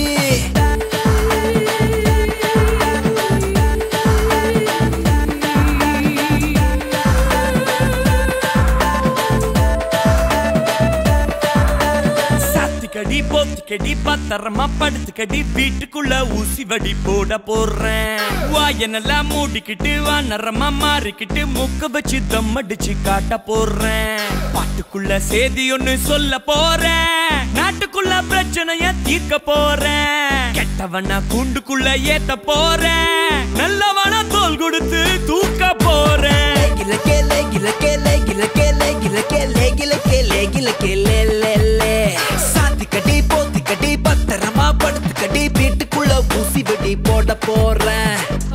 சாத்துக்கடி போத்துக்கடி பத்திரமா படுத்துக்கடி வீட்டுக்குள்ள ஊசி வடி போட போறேன் வாயனெல்லாம் மூடிக்கிட்டு வானரமா மாறிக்கிட்டு மூக்க வச்சு தம் அடிச்சு காட்ட போறேன் பாட்டுக்குள்ள செய்தி ஒண்ணு சொல்ல போறேன் நாட்டுக்குள்ள பிரச்சனைய தீர்க்க போறேன் கெட்டவன கூண்டுக்குள்ள ஏத்த போறேன் நல்லவன தோல் கொடுத்து தூக்க போறேன் லேகில கே லேகில கே லேகில கே லேகில கே லேகில கே லேகில கே லே லே லே சாத்தி கட்டி போத்தி கட்டி பத்திரமா படுத்து கட்டி வீட்டுக்குள்ள ஊசி வெடி போட போறேன்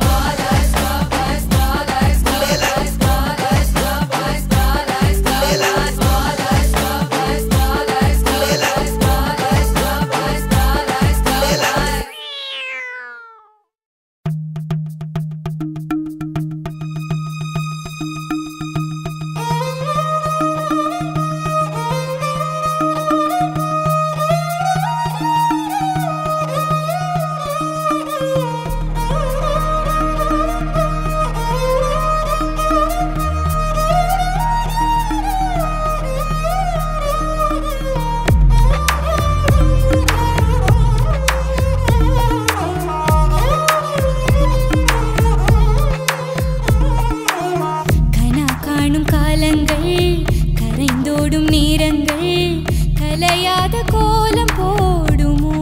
கனா காணும் காலங்கள் கரைந்தோடும் நேரங்கள் கலையாத கோலம் போடுமோ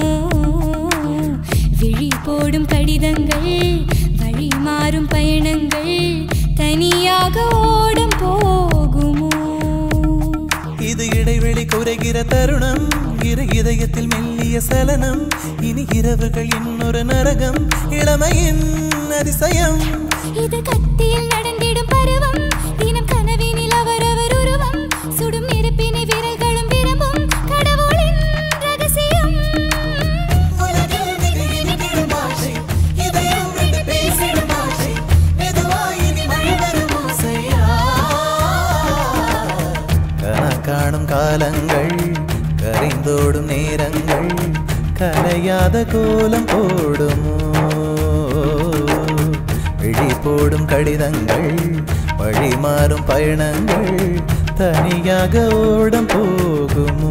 விழி போடும் கடிதங்கள் வழி மாறும் பயணங்கள் தனியாக ஓடம் போகுமோ இது இடைவெளி குறைகிற தருணம் இரு இதயத்தில் மெல்லிய சலனம் இனி இரவுகள் இன்னொரு நரகம் இளமையின் அதிசயம் இது கத்தியில் நடந்திடும் பருவம் தினம் கனவினில் அவரவர் உருவம் சுடும் நெருப்பினை விரல்களும் விரும்பும் கடவுளின் ரகசியம் உலகில் மிக இனிதிடும் ஆசை, இதயம் விட்டு பேசிடும் ஆசை, மெதுவாய் இனி மழை வரும் ஓசையா. கனா காணும் காலங்கள் கரைந்தோடும் நேரங்கள் கரையாத கோலம் போடுமோ விழி போடும் கடிதங்கள் வழி மாறும் பயணங்கள் தனியாக ஓடம் போகுமோ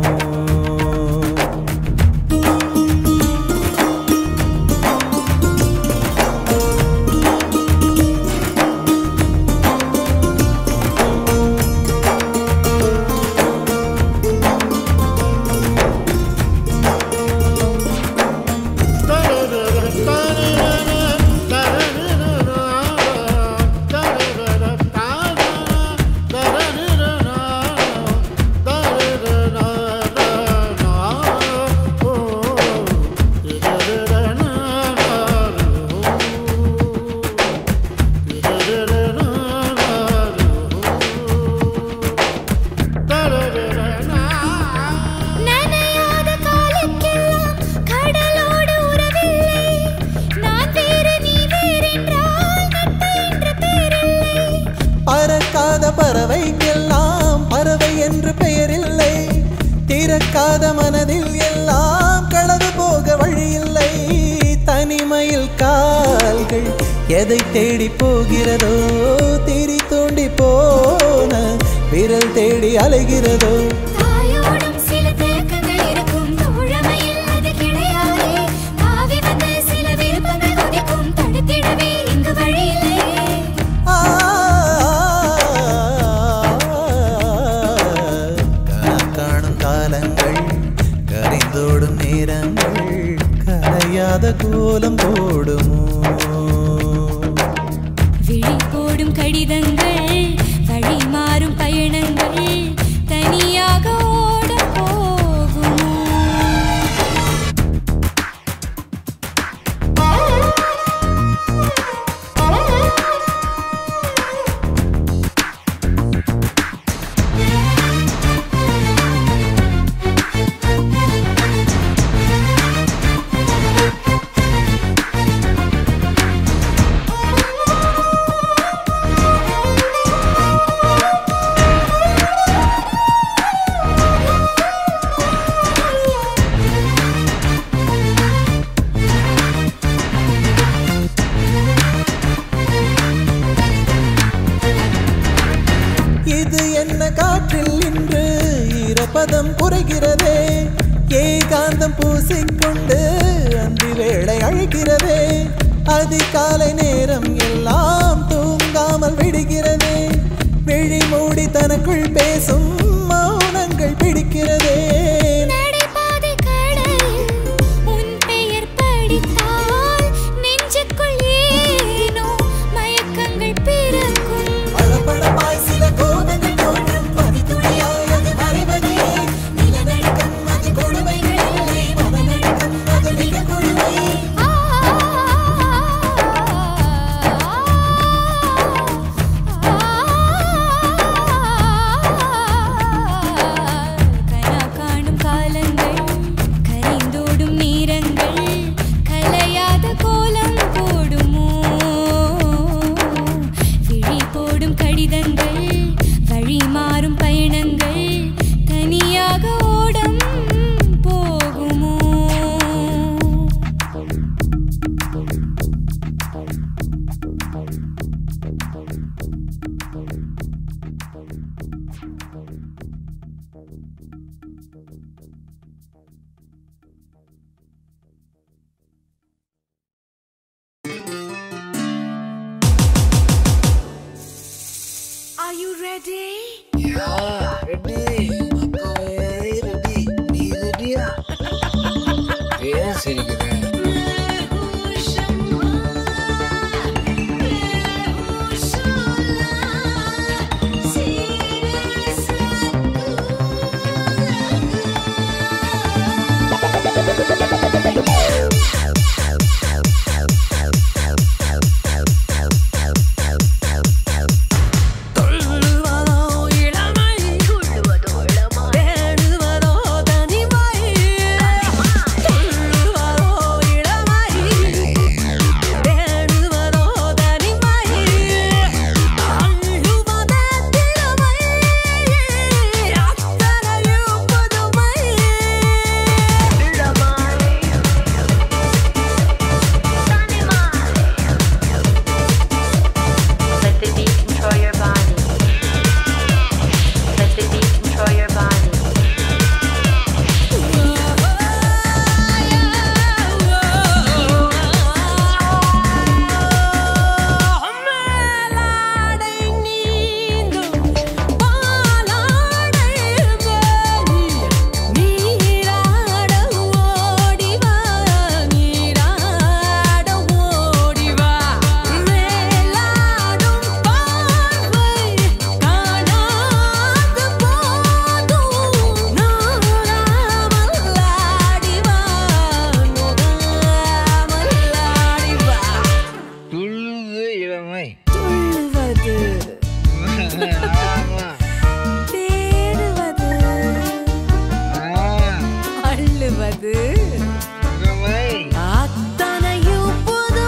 நனையாத காலுக்கெல்லாம் கடலோடு உறவில்லை நான் வேறு நீ வேறென்றால் நட்பு என்ற பேரில்லை பறக்காத பறவைக்கெல்லாம் பறவை என்று பெயரில்லை திறக்காத மனதில் எல்லாம் களவு போக வழியில்லை தனிமையில் கால்கள் எதை தேடி போகிறதோ திரி தோண்டி போன விரல் தேடி அலைகிறதோ தாயோடும் சில தேக்கங்கள் இருக்கும் தோழமையில் அது கிடையாதே தாவி வந்து சில விருப்பங்கள் உதிக்கும் தடுத்திடவே இங்கு வழியில்லை ஆ, கனா காணும் காலங்கள் கரைந்தோடும் நேரங்கள் கரையாத கோலம் போடுமோ விழி போடும் கடிதங்கள் வழி மாறும் பயணங்கள் தனியாக ஓட போகுமோ இது என்ன காற்றில் இன்று ஈரப்பதம் குறைகிறதே ஏகாந்தம் பூசிக்கொண்டு அந்தி வேளை அழைக்கிறதே அதிகாலை நேரம் எல்லாம் தூங்காமல் விடுகிறதே விழி மூடி தனக்குள் பேசும் மௌனங்கள் பிடிக்கிறதே நடைபாதை கடலில் உன் பெயர் படித்தால் நெஞ்சுக்குள் ஏனோ மயக்கங்கள் பிறக்கும் பளபளப்பாய் சில கோபங்கள் தோன்றும் பனித்துளியாய் அது மறைவதே நிலநடுக்கம் அது கொடுமைகள் இல்லை மனநடுக்கம் அது மிக கொடுமை ஆ கனா காணும் காலங்கள் கரைந்தோடும் நேரங்கள் கலையாத கோலம் போடுமோ விழி போடும் கடிதங்கள் வழி மாறும் பயணங்கள் தனியாக ஓடம் போகுமோ Are you ready? ஏன் சிரிக்கிறேன் Thank you. தேடுவது தேடுவது அள்ளுவது அத்தனையும்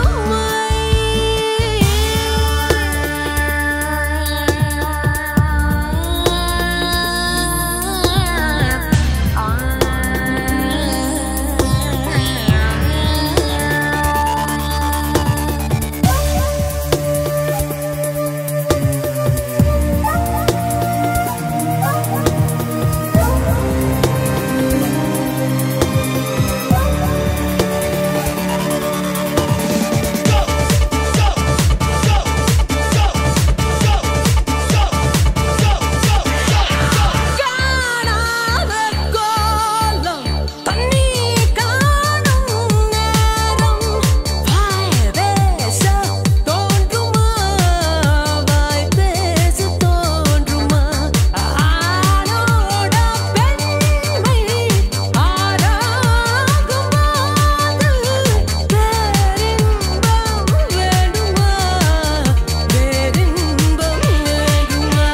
காணாத கோலம் தண்ணீர் காணும் நேரம் வாய் பேச தோன்றுமா வாய் பேச தோன்றுமா ஆளோட பெண்மை ஆராகுமாது பேரின்பம் வேண்டுமா பேரின்பம் வேண்டுமா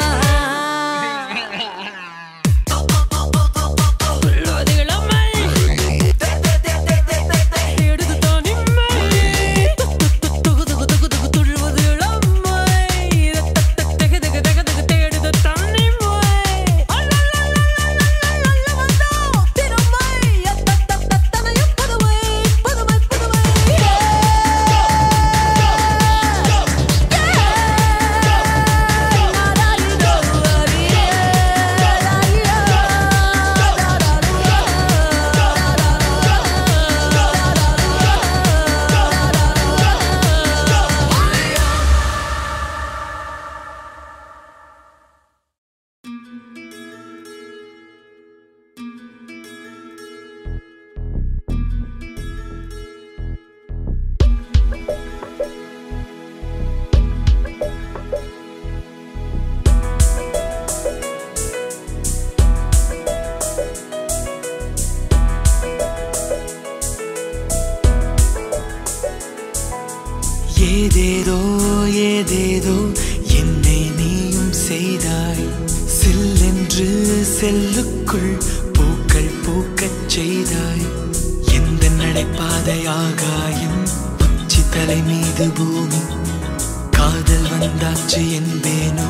ஏதேதோ ஏதேதோ என்னை நீயும் செய்தாய் சில்லென்று செல்லுக்குள் பூக்கள் பூக்கச் செய்தாய் எந்த நடைபாதை ஆகாயம் உச்சி தலை மீது பூமி காதல் வந்தாச்சு என்பேனோ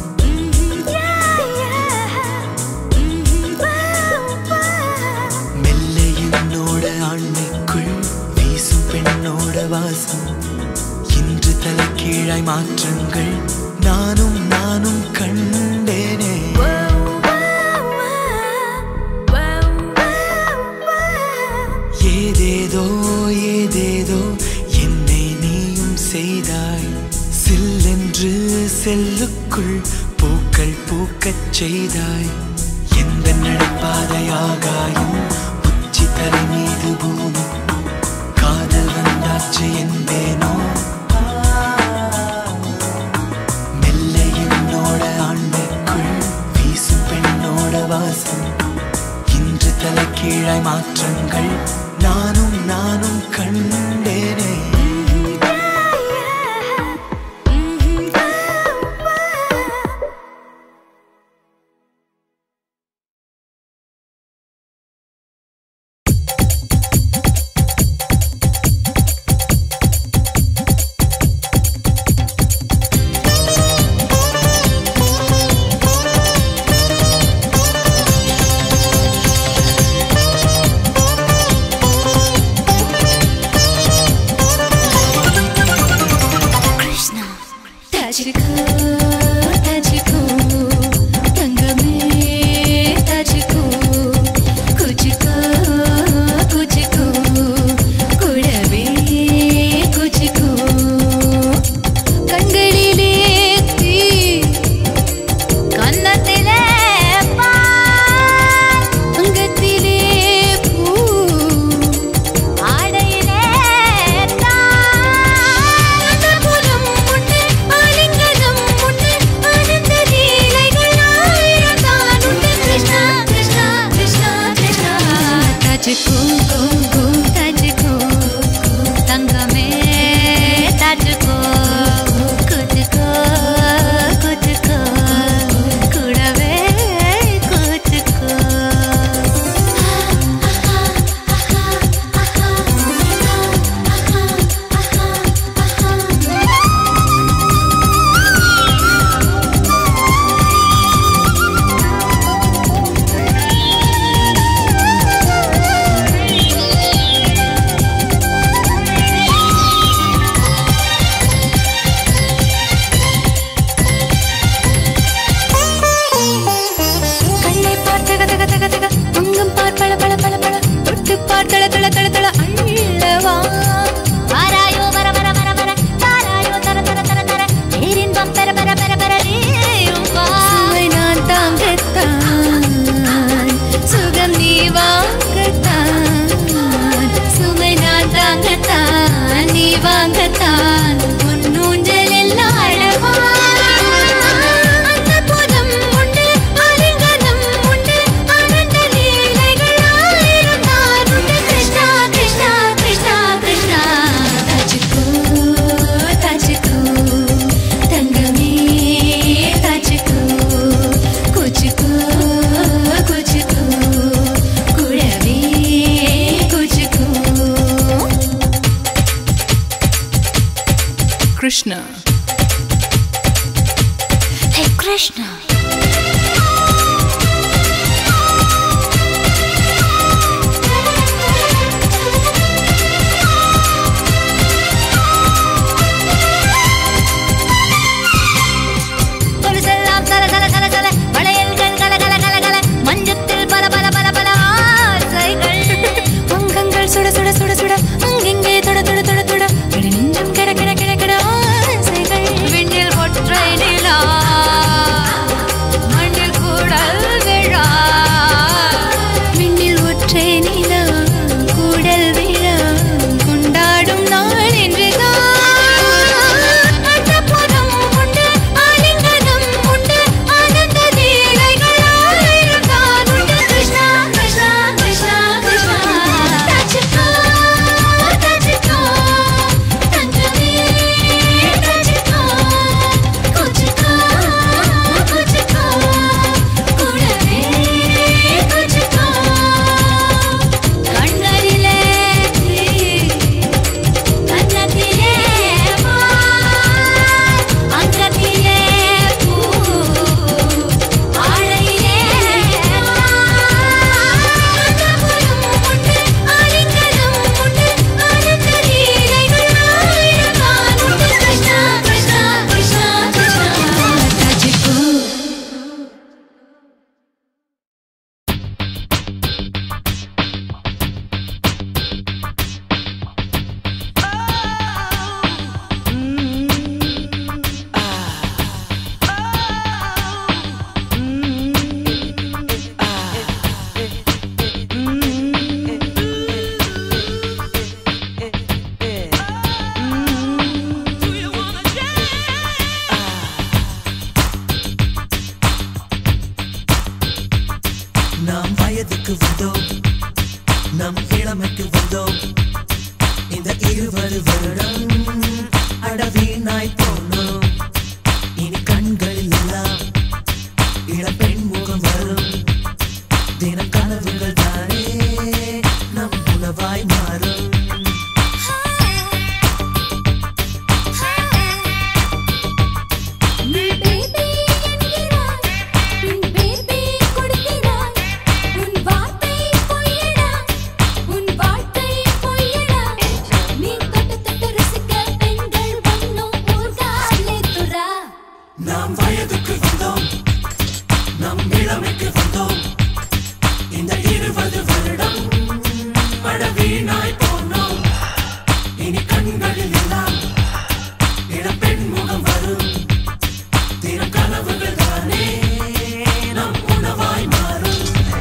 மெல்ல என்னோட ஆண்மைக்குள் வீசும் பெண்ணோட வாசம் இன்று தலைகீழாய் மாற்றங்கள் நானும் நானும் கண்டேனே ஏதேதோ ஏதேதோ என்னை நீயும் செய்தாய் சில்லென்று செல்லுக்குள் பூக்கள் பூக்கச் செய்தாய் எந்த நடப்பாதை ஆகாயம் உச்சி தலை மீது பூமி காதல் வந்தாச்சு என்பேனோ மெல்ல என்னோட ஆண்மைக்குள் வீசும் பெண்ணோட வாசம் இன்று தலைகீழாய் மாற்றங்கள் நானும் நானும் கண்டேனே தஜிக்கோ தஜிக்கோ தங்கமே தஜிக்கோ குச்சிக்கோ குச்சிக்கோ குழவே குச்சிக்கோ கண்களிலே தீ கன்னத்திலே பால் அங்கத்திலே பூ ஆடையிலே தான் புறம் உண்டு ஆலிங்கனம் உண்டு Krishna. Hey Krishna. கொலுசெல்லாம் சல சல சல சல வளையல்கள் கல கல கல கல மஞ்சத்தில் பல பல பல பல ஆசைகள் அங்கங்கள் சுட சுட சுட சுட அங்கெங்கே தொட தொட தொட தொட விழி நெஞ்சம் கிட கிட கிட கிட ஆசைகள் விண்ணில் ஒற்றை நிலா மண்ணில் கூடல் விழா விண்ணில் ஒற்றை நிலா கூடல் விழா கொண்டாடும் நாள் என்றுதான் அன்னபுரம் உண்டு ஆலிங்கனம் உண்டு ஆனந்த லீலைகள் ஆயிரம் தான் உண்டு கிருஷ்ணா கிருஷ்ணா கிருஷ்ணா கிருஷ்ணா தச்சுக்கோ தச்சுக்கோ தங்கமே தச்சுக்கோ குச்சிக்கோ குச்சிக்கோ கூடவே குச்சிக்கோ கண்களிலே கண்ணத்திலே அங்கத்திலே பூ ஆழையிலே அன்னபுரம் உண்டு ஆலிங்கனம் உண்டு ஆனந்த லீலைகள் ஆயிரம் தான் உண்டு கிருஷ்ணா கிருஷ்ணா கிருஷ்ணா கிருஷ்ணா தச்சுக்கோ நாம் வயதுக்கு வந்தோம் நம் இளமைக்கு வந்தோம் இந்த இருபது வருடம் அடவீனாய் போனோம் இனி கண்களில் எல்லாம் இளப்பெண் முகம் வரும் தினம் கனவுகள் தானே நம் உணவாய் மாறும் நீ பேபி என்கிறாய் உன் பேபி கொடுக்கிறாய் உன் வார்த்தை பொய்யடா உன் வாழ்க்கை பொய்யடா நீ தொட்டு தொட்டு ரசிக்க பெண்கள் வண்ணம் ஊர்காலே துரா நாம் வயதுக்கு வந்தோம் நம் இளமைக்கு வந்தோம் இந்த இருபது வருடம் அடவீனாய் போனோம் இனி கண்களில் எல்லாம் இளப்பெண் முகம் வரும் தினம் கனவுகள் தானே நம் உணவாய் மாறும்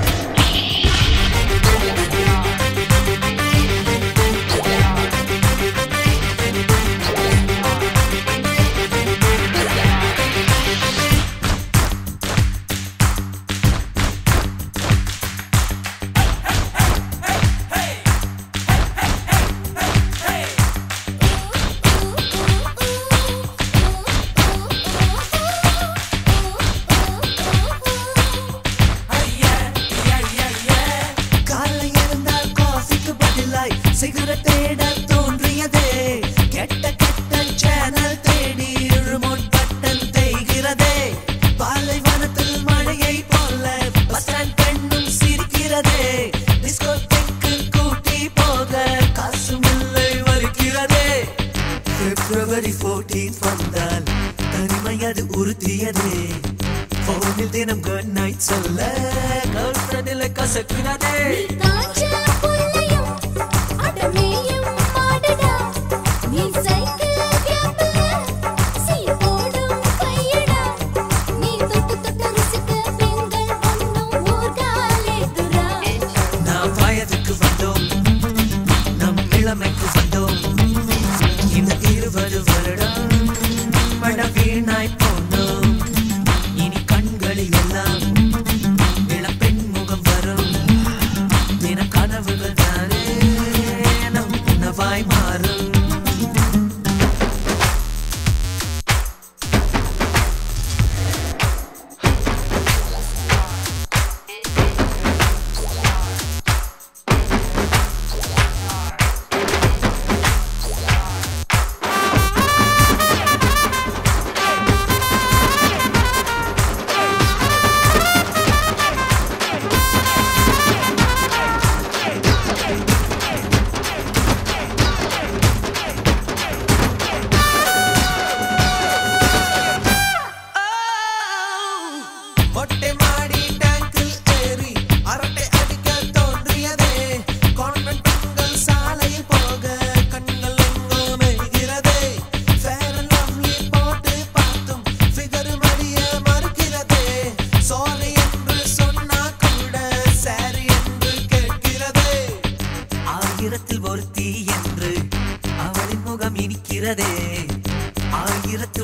காலை எழுந்தால் காஃபிக்கு பதிலாய் சிகரெட் தேட தோன்றியதே கெட்ட கெட்ட சேனல் தேடி ரிமோட் பட்டன் தேய்கிறதே பாலைவனத்தில் மழையை போல பஸ் ஸ்டாண்ட் பெண்ணும் சிரிக்கிறதே டிஸ்கோ தெக்கு கூட்டி போக காசும் இல்லை வலிக்கிறதே பிப்ரவரி 14 வந்தால் தனிமை அது உறுத்தியதே போனில் தினம் குட் நைட் சொல்ல கேர்ள் ஃப்ரெண்டில் கசக்கிறதே காஞ்ச புல்லையும் அடமேயும் மாடடா நீ சைக்கிள் கேப்ல சீ போடும் கையடா நீ தொட்டு தொட்டு ரசிக்க பெண்கள் வண்ணம் ஊர்காலே துரா நாம் வயதுக்கு வந்தோம் நம் இளமைக்கு வந்தோம் இந்த இருபது வருடம் மட வீணாய் போனோம் இனி கண்களில் எல்லாம் இளப்பெண் முகம் வரும் தின கனவுகள் தான்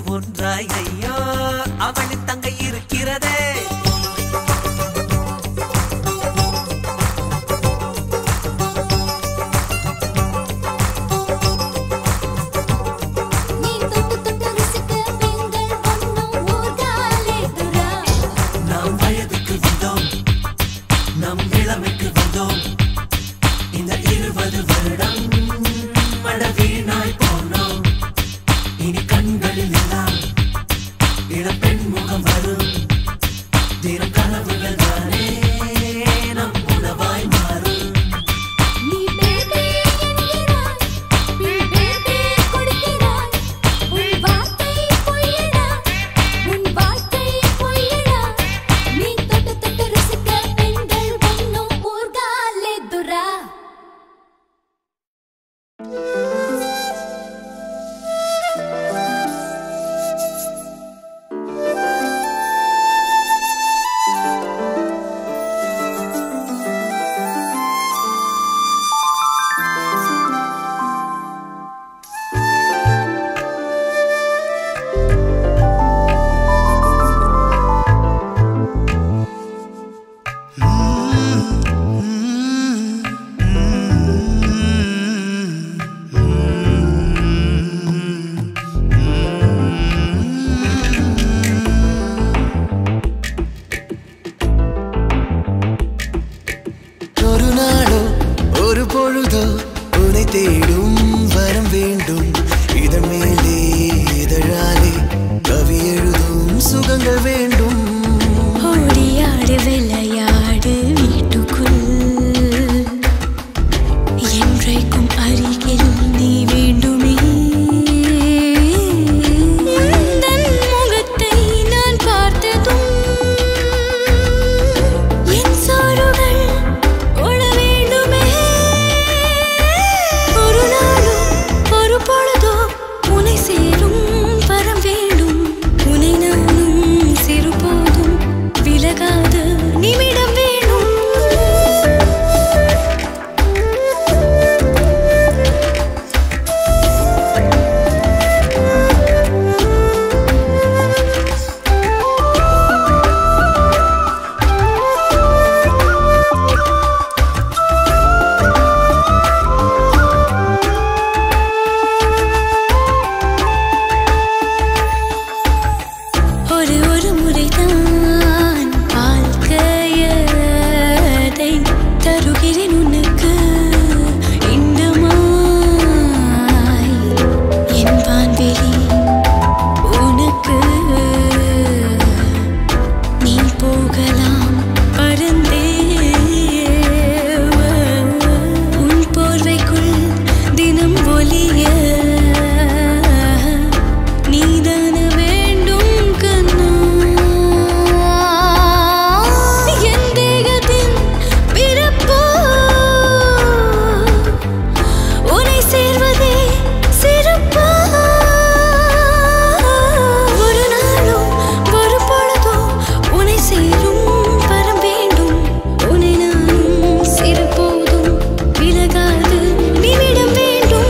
ஒன்றாய் ஐயோ அவளின் தங்கை இருக்கிறதே நீ தொட்டு தொட்டு ரசிக்க பெண்கள் ஒன்னும் ஊர்காலே துரா நாம் வயதுக்கு வந்தோம் நம் இளமைக்கு வந்தோம் இந்த இருபது வருடம் மட வீணாய் போனோம் இனி கண்களில் எல்லாம் இளப்பெண் முகம் வரும் தினம் கனவுகள் தானே நம் உணவாய் மாறும் நீ பேபே என்கிறாய் நீ பேபே கொடுக்கிறாய் உன் வார்த்தை பொய்யடா உன் வார்த்தை பொய்யடா நீ தொட்டு தொட்டு ரசிக்க பெண்கள் ஒன்னும் ஊர்காலே துரா ஒரு நாளோ ஒரு பொழுதோ உன்னை தேடும் வரம் வேண்டும் இதன் மேலே இதழாலே கவி எழுதும் சுகங்கள் வேண்டும் ஓடியாடு விளையாடு வீட்டுக்குள் என்றைக்கும் அருகில் நீ வேண்டுமே உந்தன் முகத்தை நான் பார்த்ததும் என் சோறுகள் உழ வேண்டுமே ஒரு நாளோ ஒரு பொழுதோ உனை சேரும் வரம் வேண்டும் உனை நானும் சிறு போதும் விலகாத நிமிடம் வேணும் ஒரு ஒரு முறைதான் வாழ்க்கையதை தருகிறேன் உனக்கு இன்பமாய் என் வான்வெளி உனக்கு நீ போகலாம் பறந்தே உன் போர்வைக்குள் தினம் ஒலிய நீதான வேண்டும் கண்ணா என் தேகத்தின் பிறப்போ உன்னை சேர்வதே சிறப்பா ஒரு நாளோ ஒரு பொழுதோ உன்னை சேரும் வரம் வேண்டும் உன்னை நானும் சிறு போதும் விலகாது நிமிடம் வேண்டும்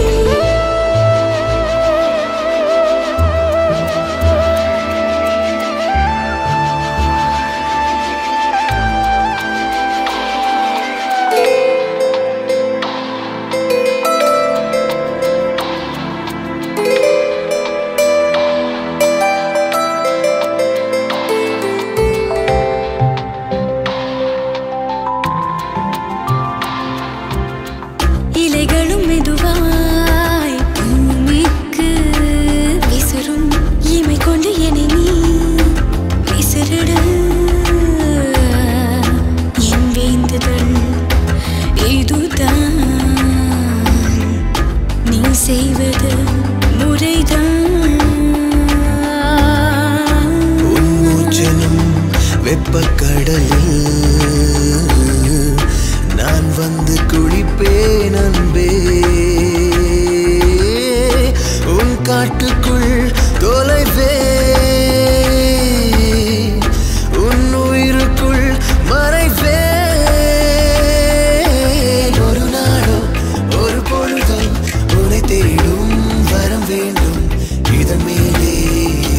இலைகளும் மெதுவாய் பூமிக்கு விசிறும் இமை கொண்டு என்னை நீ விசிறிடு என் வேண்டுதல் இதுதான் நீ செய்வது முறைதான் உன் மூச்சனும் வெப்பக்கடலில் நான் வந்து குளிப்பேன் அன்பே உன் காட்டுக்குள் தொலைவே உன் உயிருக்குள் மறைவே ஒரு நாளோ ஒரு பொழுதோ உன்னை தேடும் வரம் வேண்டும் இதன் மேலே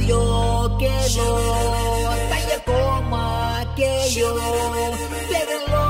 pollo que lo talla coma que yo pégalo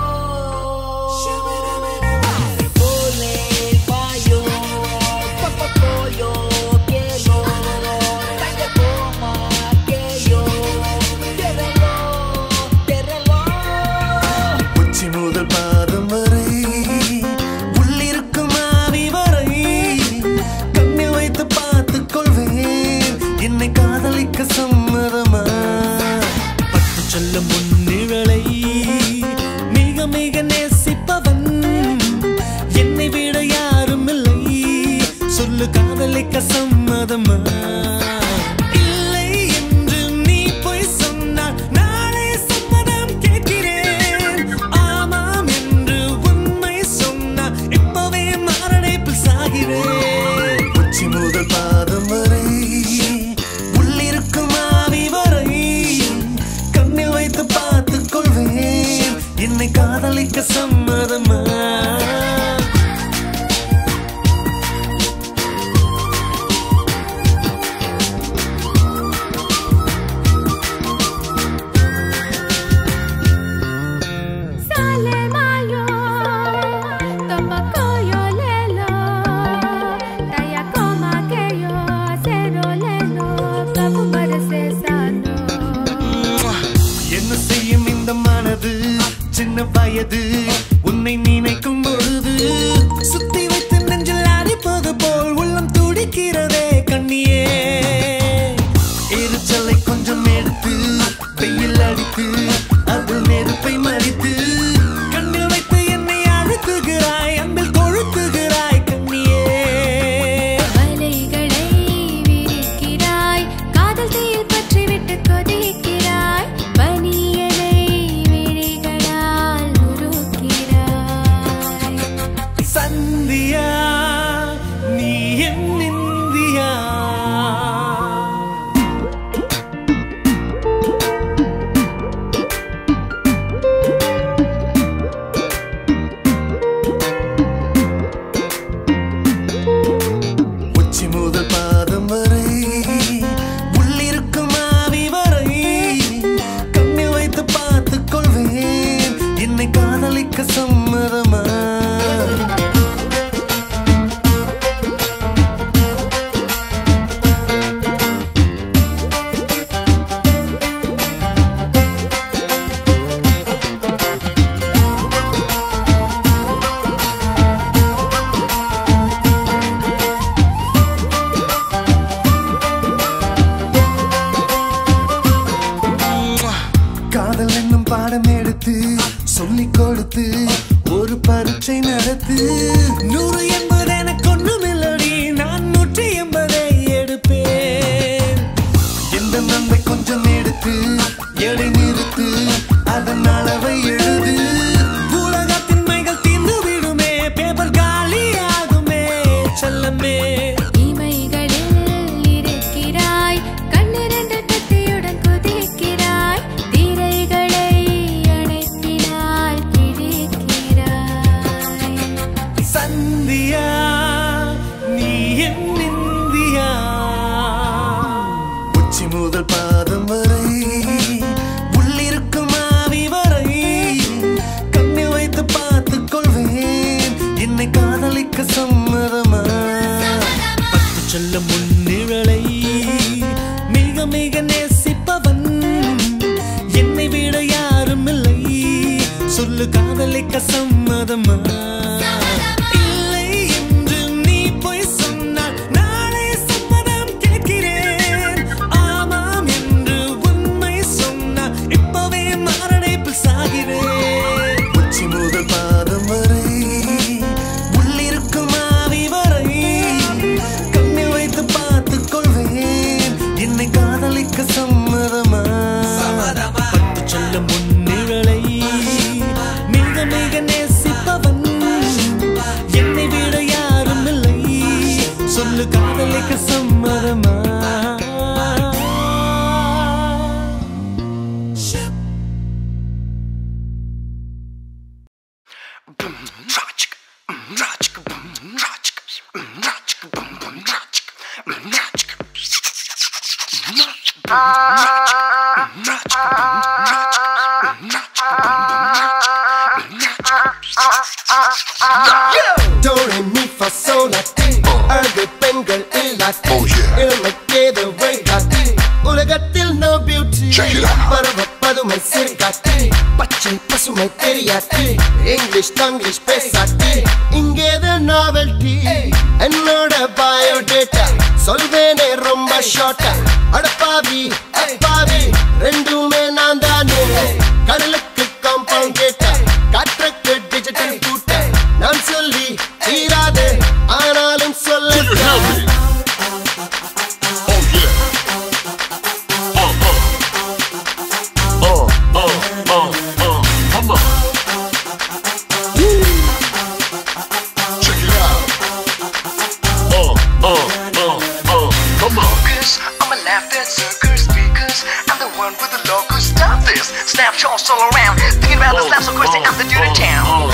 Pole payo papá pollo que lo talla coma que yo pégalo pégalo உச்சி முதல் பாதம் வரை உள்ளிருக்கும் ஆவி வரை கண்ணில் வைத்து பார்த்துக் கொள்வேன் என்னை காதலிக்க சம்மதமா பத்து சொல்ல முன்னிழலை மிக மிக நேசிப்பவன் என்னை விட யாரும் இல்லை சொல்லு காதலிக்க சம்மதமா இல்லை என்று நீ போய் சொன்னால் நாளை சம்மதம் கேட்கிறேன் ஆமாம் என்று உண்மை சொன்னால் இப்பவே மாரடைப்பில் சாகிறேன் உச்சி முதல் பாதம் வரை உள்ளிருக்கும் ஆவி வரை கண்ணில் வைத்து பார்த்துக் கொள்வேன் என்னை காதலிக்க சம்மதமா Sale mayo, tomacoyo lelo, taya coma que yo cero lelo, papu parece sano. என்ன செய்யும் இந்த மனது சின்ன வயது உன்னை நினைக்கும் பொழுது சுத்தி வைத்து நெஞ்சில் அடிப்பது போல் உள்ளம் துடிக்கிறதே கண்ணியே எரிச்சலை கொஞ்சம் எடுத்து வெயில் அடித்து அதில் நெருப்பை மறித்து கண்ணில் வைத்து என்னை அழுத்துகிறாய் அன்பில் கொழுத்துகிறாய் கண்ணியே வலைகளை விரிக்கிறாய் காதல் தீயில் பற்றிவிட்டு கொதிக்கிறாய் பனியலை விழிகளால் உருக்கிறாய் சந்தியா நீ என் இந்தியா உச்சி முதல் பாதம் வரை உள்ளிருக்கும் ஆவி வரை கண்ணில் வைத்து பார்த்துக் கொள்வேன் என்னை காதலிக்க சம்மதமா காதல் என்னும் பாடம் எடுத்து சொல்லிக் கொடுத்து ஒரு பரீட்சை நடத்து நூறு என்பது எனக்கு ஒண்ணுமில்லடி நான் நூற்றி எண்பதை எடுப்பேன் எந்த நன்மை கொஞ்சம் எடுத்து எடை நிறுத்து அதன் அளவை எழுது உலகத்தின் மைகள் தீர்ந்து விடுமே பேப்பர் காலி ஆகுமே செல்லமே இமைகளில் இருக்கிறாய் கண்ணிரண்டு கத்தியுடன் குதிக்கிறாய் திரைகளை அணைத்தினால் கிழிக்கிறாய் சந்தியா நீ என் இந்தியா உச்சி முதல் பாதம் வரை உள்ளிருக்கும் ஆவி வரை கண்ணில் வைத்து பார்த்துக் கொள்வேன் என்னை காதலிக்க சம்மதமா பத்து சொல்ல முன்னிழலை மிக மிக நேசிப்பவன் என்னை விட யாரும் இல்லை சொல்லு காதலிக்க சம்மதமா இல்லை என்று நீ போய் சொன்னால் நாளை சம்மதம் கேட்கிறேன் ஆமாம் என்று உண்மை சொன்னால் இப்பவே மாரடைப்பில் சாகிறேன் உச்சி முதல் பாதம் வரை உள்ளிருக்கும் ஆவி வரை கண்ணில் வைத்து பார்த்துக் கொள்வேன் என்னை காதலிக்க சம்மதமா பட்டு சொல்ல முன்னிழலை மிக மிக நேசிப்பவன் என்னை விட யாரும் இல்லை சொல்லு காதலிக்க சம்மதமா டோரே மீ ஃபா சோலாட்டி அழகு பெண்கள் இல்லாட்டி இளமைக்கேது வழிகாட்டி உலகத்தில் நோ பியூட்டி பருவ பதுமை சிறுகாட்டி பச்சை பசுமை தெரியாட்டி இங்கிலீஷ் தங்கிலீஷ் பேசாட்டி இங்கேது நாவல்டி என்னோட பயோடேட்டா சொல்வேனே ரொம்ப ஷார்ட்டா அடப்பாவி அப்பாவி ரெண்டுமே நான் தானே கடலுக்கு காம்பவுண்ட் கேட்டா காற்றுக்கு டிஜிட்டல் கூட்ட நான் சொல்லி தீராது ஆனாலும் சொல்ல Cause I'm a laugh at circus speakers. I'm the one with the logo. Stop this. Snapshots all around. Thinking about the slaps of Christy. I'm the dude in town.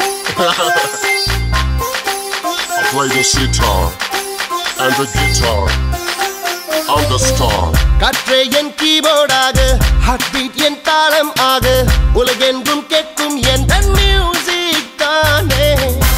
I play the sitar and the guitar. I'm the star. காற்றே என் கீபோர்டாக heart beat என் தாளம் ஆக உலகெங்கும் கேட்கும் N music தானே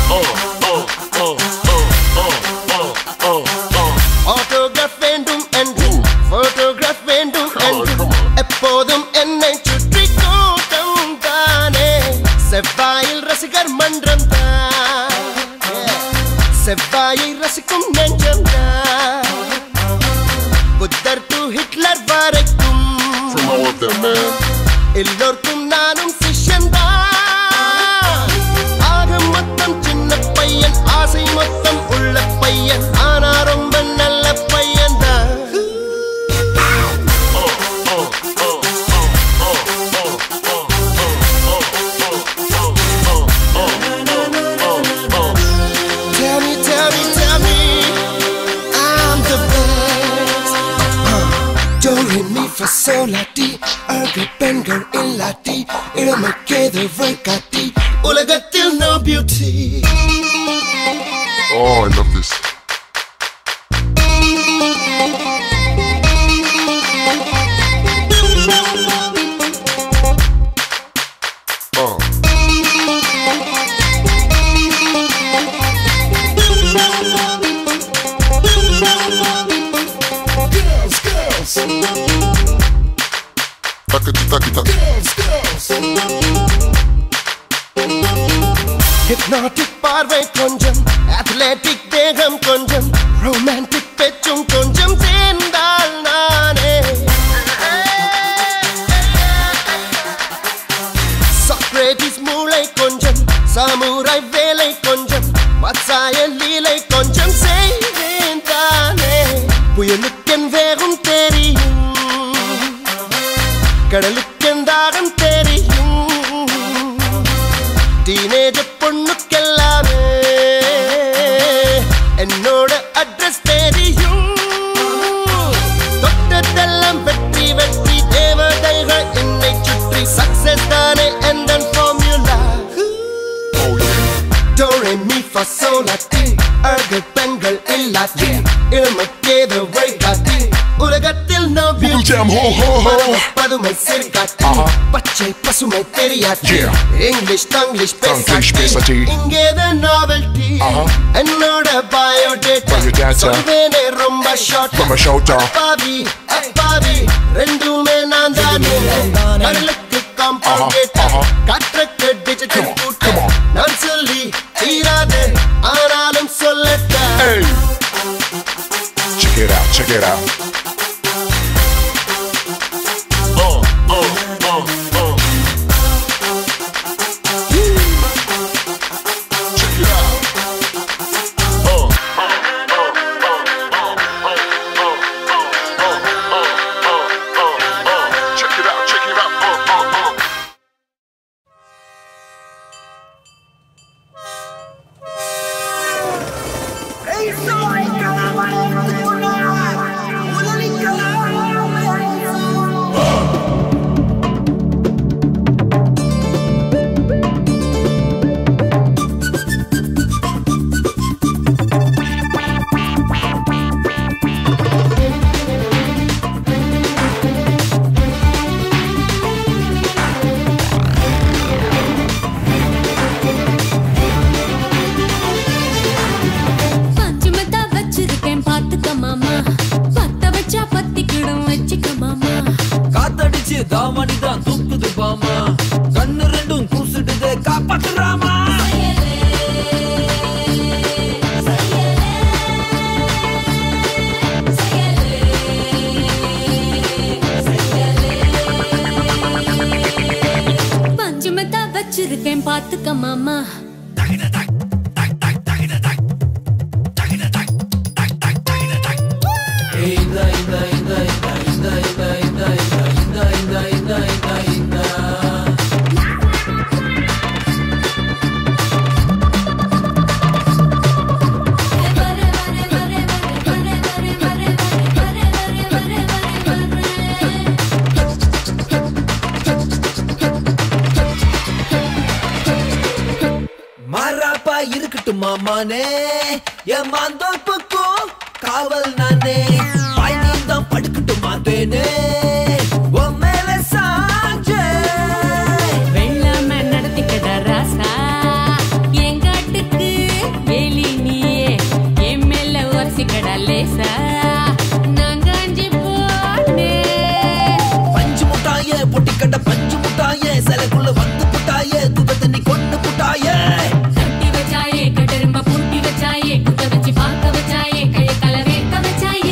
autograph வேண்டும் என்று photograph வேண்டும் என்று எப்போதும் என்னை சுற்றி கூட்டம் தானே செவ்வாயில் ரசிகர் மன்றம் தான் செவ்வாயை ரசிக்கும் நெஞ்சம் தான் புத்தர் டு ஹிட்லர் வரைக்கும் From all of them, man. எல்லோருக்கும் நானும் சிஷ்யன் தான் ஆக மொத்தம் சின்ன பையன் ஆசை மொத்தம் உள்ள பையன் ஆனா ரொம்ப நல்ல பையன் தான் Tell me, tell me, tell me, I'm the best. Do re mi fa sol la ti, அழகு பெண்கள் இல்லாட்டி இளமைக்கேது வைக்காட்டி உலகத்தில் no beauty. Oh, I love this. Uh. Girls, girls, Takati, taki, taki. girls, girls. Hypnotic பார்வை கொஞ்சம் athletic தேகம் கொஞ்சம் romantic பேச்சும் கொஞ்சம் சேர்ந்தால் நானே சாக்ரேட்டிஸ் மூளை கொஞ்சம் சாமுராய் வேலை கொஞ்சம் வத்சாய லீலை கொஞ்சம் செய்வேன் தானே புயலுக்கென் வேகம் தெரியும் கடலுக்கென் தாகம் தெரியும் டீனேஜ் பொண்ணுக்கெல்லாமே என்னோட அட்ரஸ் தெரியும் தொட்டதெல்லாம் வெற்றி வெற்றி தேவதைகள் என்னை சுற்றி சக்சஸ் தானே எந்த ஃபார்முலா டோரே மீ ஃபா சோலாட்டி அழகு பெண்கள் இல்லாட்டி இளமைக்கேது வழிகாட்டி உலகத்தில் no Google Jam, ho, ho, ho. பதுமை சிறுகாட்டி பச்சை பசுமை தெரியாட்டி Yeah. இங்கிலீஷ் தங்கிலீஷ் Tanglish பேசாட்டி. பேசாட்டி இங்கேது நாவல்டி என்னோட பயோடேட்டா Biodata. சொல்வேனே ரொம்ப ஷார்ட் From a shouter. அப்பாவி அப்பாவி ரெண்டுமே நான் தானே கடலுக்கு காம்பவுண்ட் Uh-huh, கேட்டா uh-huh. காற்றுக்கு டிஜிட்டல் Come on, கூட்ட come on. நான் சொல்லி தீராது ஆனாலும் சொல்லட்டா Hey! Check it out, check it out. Check it out. Check it out, check it out. Uh, uh, uh. Hey, soy, cada வச்சிருக்கேன் பாத்துக்க மாமா மாறாப்பா இருக்கட்டும் மாமானே என் மாந்தோப்புக்கும் காவல் நானே பாய் நீ தான் படுக்கட்டும் மாட்டேனே உன் மேல சாஞ்சே வெள்ளாம நடத்திக்கடா ராசா எங்காட்டுக்கு வேலி நீயே என் மேல ஒரசிக்கடா லேசா நான் காஞ்சி போனே பஞ்சு முட்டாயே பொட்டி கட்ட பஞ்சு முட்டாயே சிலைக்குள்ள வந்து புட்டாயே துப தண்ணி கொண்டு புட்டாயே கட்டி வச்சாயே கட்டெரும்ப பூட்டி வச்சாயே குத்த வச்சு பார்க்க வச்சாயே கழுத்தல வேக்க வச்சாயே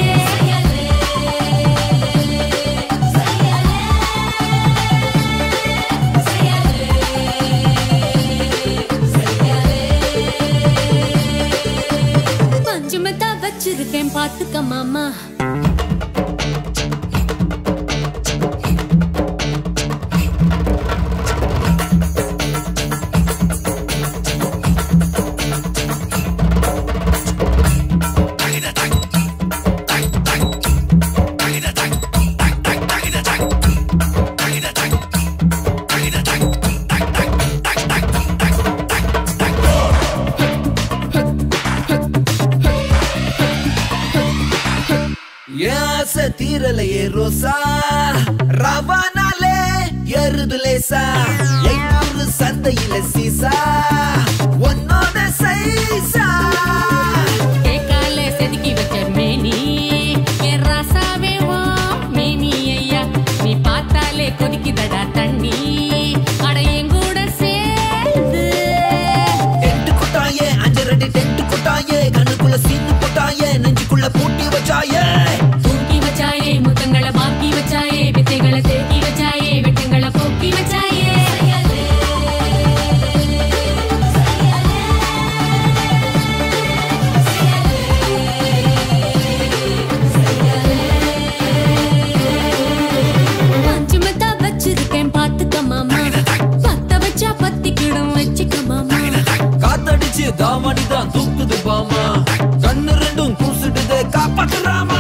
பஞ்சுமத்தா வச்சிருக்கேன் பாத்துக்க மாமா என் ஆசை தீரலையே ரோசா ரவானாலே எருது லேசா எண்ணூறு சந்தையில சீசா உன்னோட சைசா கேக்கால செதுக்கி வச்ச மேனி என் ராசாவே வா மேனி ஐயா நீ பார்த்தாலே கொதிக்குதடா தண்ணி அட என் கூட சேர்ந்து டென்ட் குட்டாயே அஞ்சு ரெண்டு டென்ட் குட்டாயே கண்ணுக்குள்ள சீனு போட்டாயே நெஞ்சுக்குள்ள பூட்டி வச்சாயே தூக்கி வச்சாயே முத்தங்களை பாக்கி வச்சாயே வித்தைகளை தேக்கி வச்சாயே வெட்டங்களை போக்கி வச்சாயே பஞ்சுமத்தா வச்சிருக்கேன் பாத்துக்க மாமா பத்த வச்சா பத்திக்கிடும் வச்சுக்க மாமா காத்தடிச்சு தாமணி தான் தூக்குது பாமா கண்ணு ரெண்டும் கூசுடுது காப்பாத்துறாமா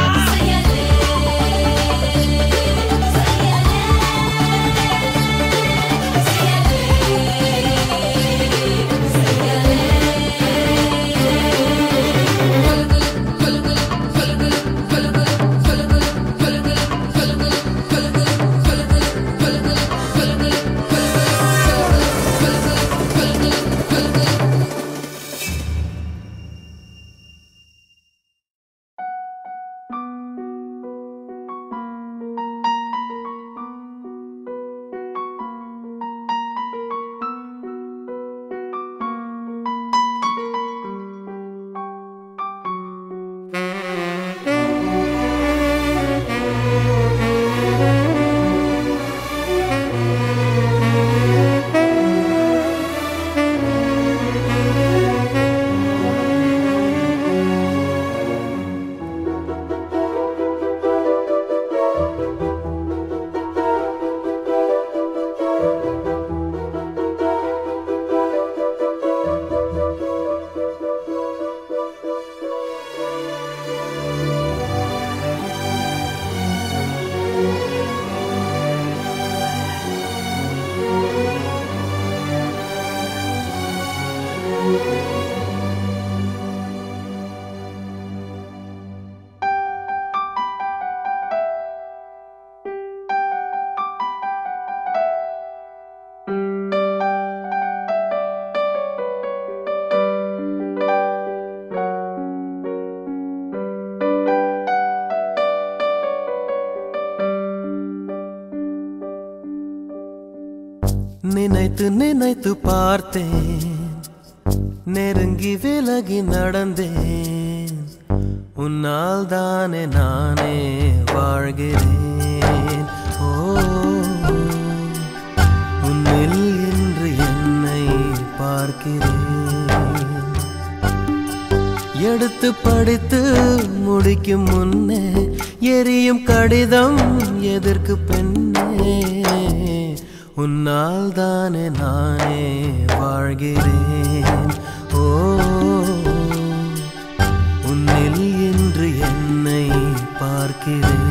நினைத்து நினைத்து பார்த்தேன் நெருங்கி விலகி நடந்தேன் உன்னால் தானே நானே வாழ்கிறேன் ஓ உன்னில் இன்று என்னை பார்க்கிறேன் எடுத்து படித்து முடிக்கும் முன்னே எரியும் கடிதம் எதற்கு பெண்ணே உன்னால் தானே நானே வாழ்கிறேன் ஓ உன்னில் இன்று என்னை பார்க்கிறேன்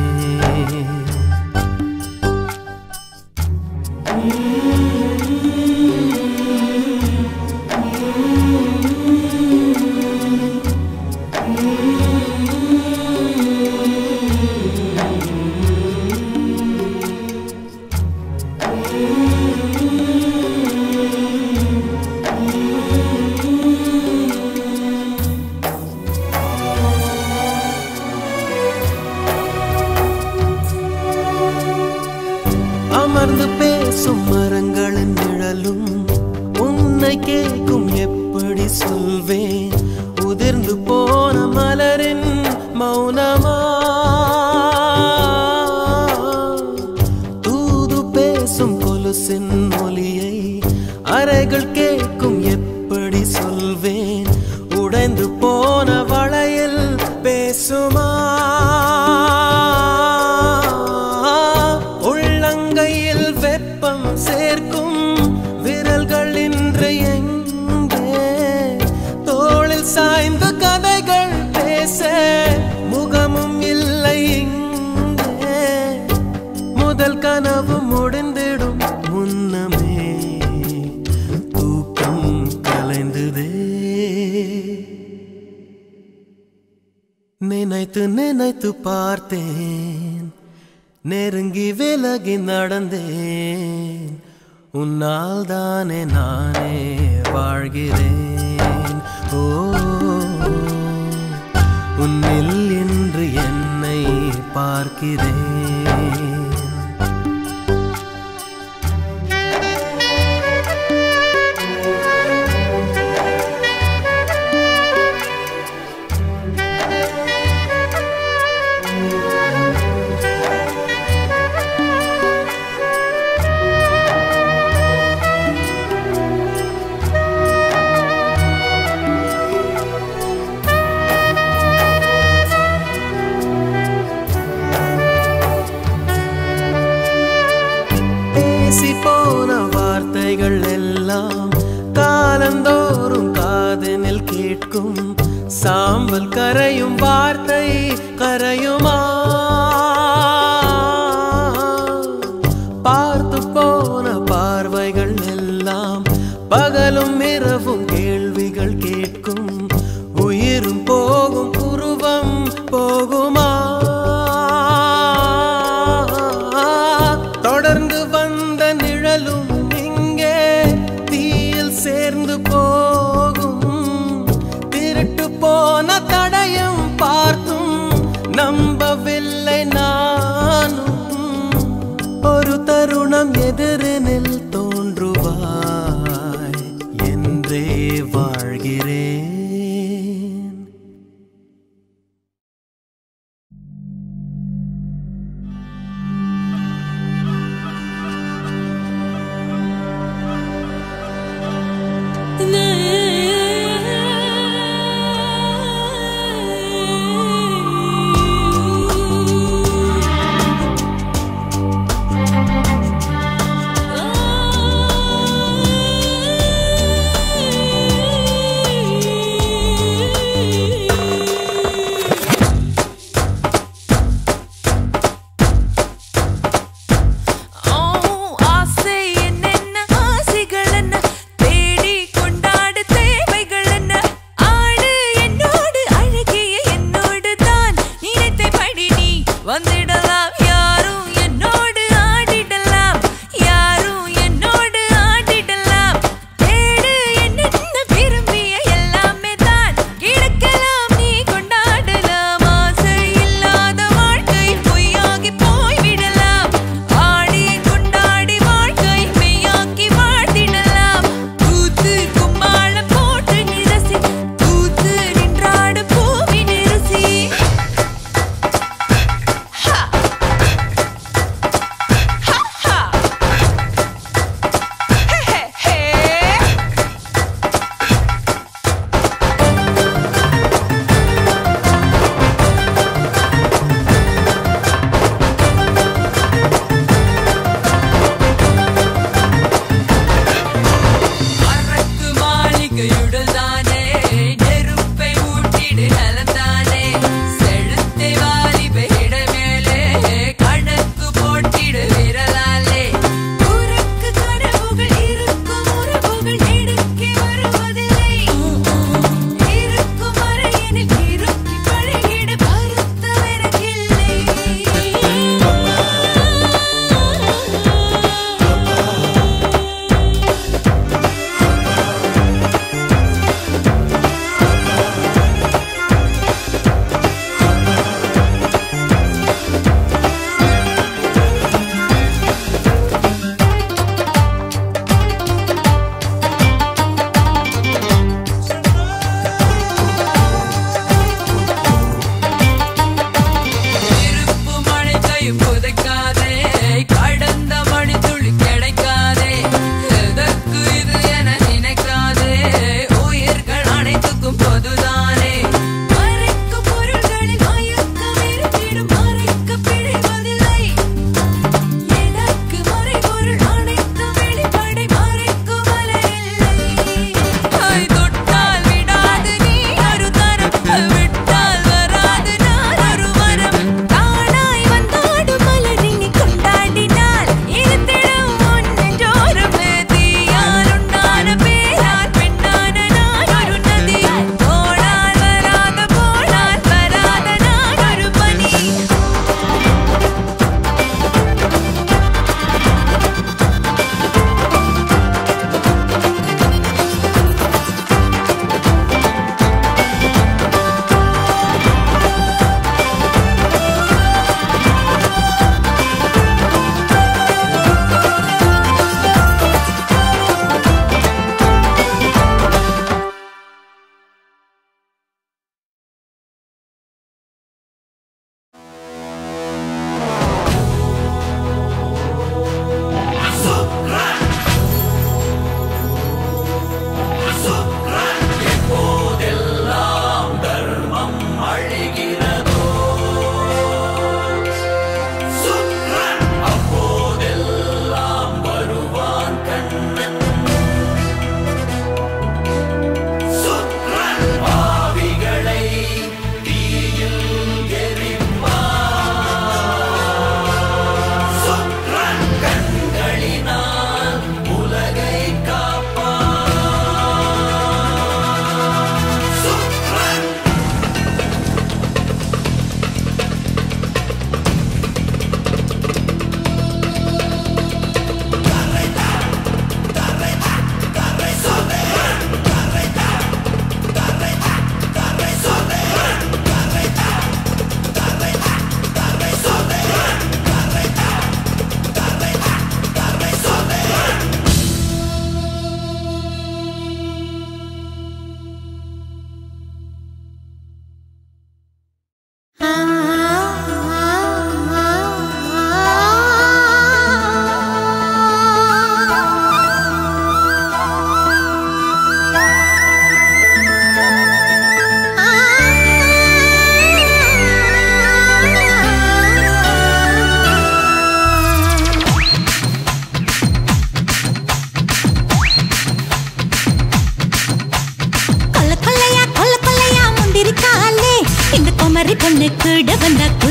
அமர்ந்து பேசும் மரங்களின் நிழலும் உன்னை கேட்கும் எப்படி சொல்வேன் உதிர்ந்து போன மலரின் மௌனமா தூது பேசும் கொலுசின் ஒலியை அறைகள் கேட்கும் எப்படி சொல்வேன் உடைந்து போன வளையல் பேசுமா உள்ளங்கையில் வெப்பம் சேர்க்கும் விரல்கள் இன்று எங்கே தோளில் சாய்ந்து கதைகள் பேச முகமும் இல்லை இங்கே முதல் கனவு முடிந்திடும் முன்னமே தூக்கம் கலைந்ததே நினைத்து நினைத்து பார்த்தேன் நெருங்கி விலகி நடந்தேன் உன்னால் தானே நானே வாழ்கிறேன் ஓ உன்னில் இன்று என்னை பார்க்கிறேன் பேசி போன வார்த்தைகள் எல்லாம் காலந்தோறும் காதனில் கேட்கும் சாம்பல் கரையும் வார்த்தை கரையுமா பார்த்து போன பார்வைகள் எல்லாம் பகலும் இரவும் கேள்விகள் கேட்கும் உயிரும் போகும் உருவம் போகுமா தொடர்ந்து வந்த நிழலும் இங்கே தீயில் சேர்ந்து போகும் திருட்டு போன தடயம் பார்த்தும் நம்பவில்லை நானும் ஒரு தருணம் எதிரினில் தோன்றுவாய் என்றே வாழ்கிறேன் ஆசை என்னென்ன ஆசைகள் என்ன தேடி கொண்டாடு தேவைகள் என்ன ஆடு என்னோடு அழகிய என்னோடு தான் நினைத்தபடி நீ வந்திடலாம் யாரும் என்னோடு ஆடிடலாம் யாரும் என்னோடு ஆடிடலாம் தேடு என்னென்ன விரும்பிய எல்லாமே தான் கிடைக்கலாம் நீ கொண்டாடலாம் ஆசை இல்லாத வாழ்க்கை பொய்யாகி போய்விடலாம் ஆடி கொண்டாடி வாழ்க்கை மெய்யாக்கி வாழ்ந்திடலாம் கூத்து கும்மாளம் போட்டு நிரசி கூத்து நின்றாடு பூவி நிரசி ஹா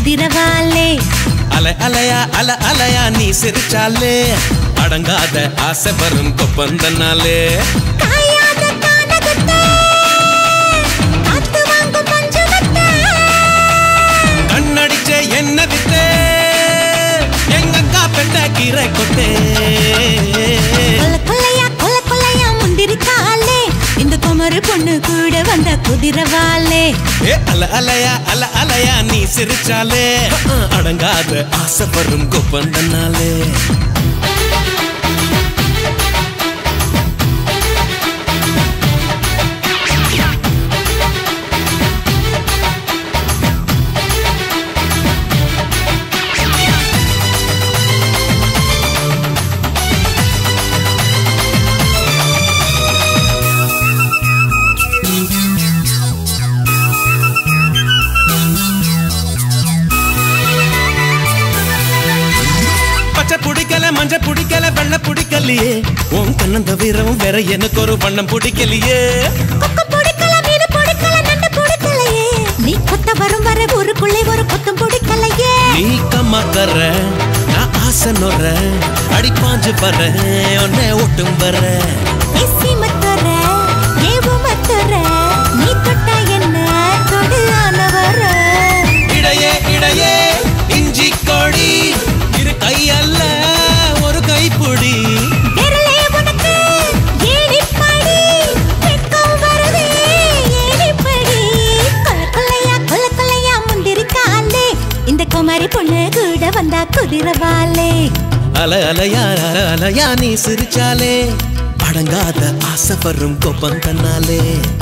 குதிரவாலே அல அலையா அல அலையா நீ சிரிச்சாலே அடங்காத ஆசை வரும் கொப்பந்தனாலே காயாத கானகத்தே காத்து வாங்கும் பஞ்சமத்தே கண்ணடிச்ச என்ன வித்தே எங்கக்கா பெட்ட கீரை கொட்டே கொல்ல கொல்லையா கொல்ல கொல்லையா முந்திரிக்காலே இந்த குமரு பொண்ணு கூட வந்த குதிரவாலே ஏ அல அலையா அல அலையா நீ சிரிச்சாலே அடங்காத ஆசை வரும் கொப்பந்தனாலே பச்சை பிடிக்கல மஞ்ச பிடிக்கல வெள்ளை பிடிக்கலையே உன் கண்ணந்த வீரமும் வேற எனக்கு ஒரு வண்ணம் பிடிக்கலையே கொக்கு பிடிக்கல மீன் பிடிக்கல நண்டு பிடிக்கலையே நீ கொத்த வரும் வர ஊருக்குள்ளே ஒரு கொத்தும் பிடிக்கலையே நீ கம்மாக்கற நான் ஆசை நொற அடி பாஞ்சு வர உன்னை ஒட்டும் வர எஸ்சி மத்தர ஏவு மத்தர நீ தொட்ட என்ன தொடு ஆனவர இடையே இடையே இஞ்சி கொடி இரு கை அல்ல ஒரு கைப்புடி விரலே உனக்கு ஏடிப்படி வெட்கம் வருதே ஏடிப்படி கொல்ல கொல்லையா கொல்ல கொல்லையா முந்திரிக்காலே இந்த குமாரி பொண்ணு கூட வந்தா குதிரவாலே அல அலையா அல அலையா நீ சிரிச்சாலே அடங்காத ஆசை வரும் கோப்பம் தன்னாலே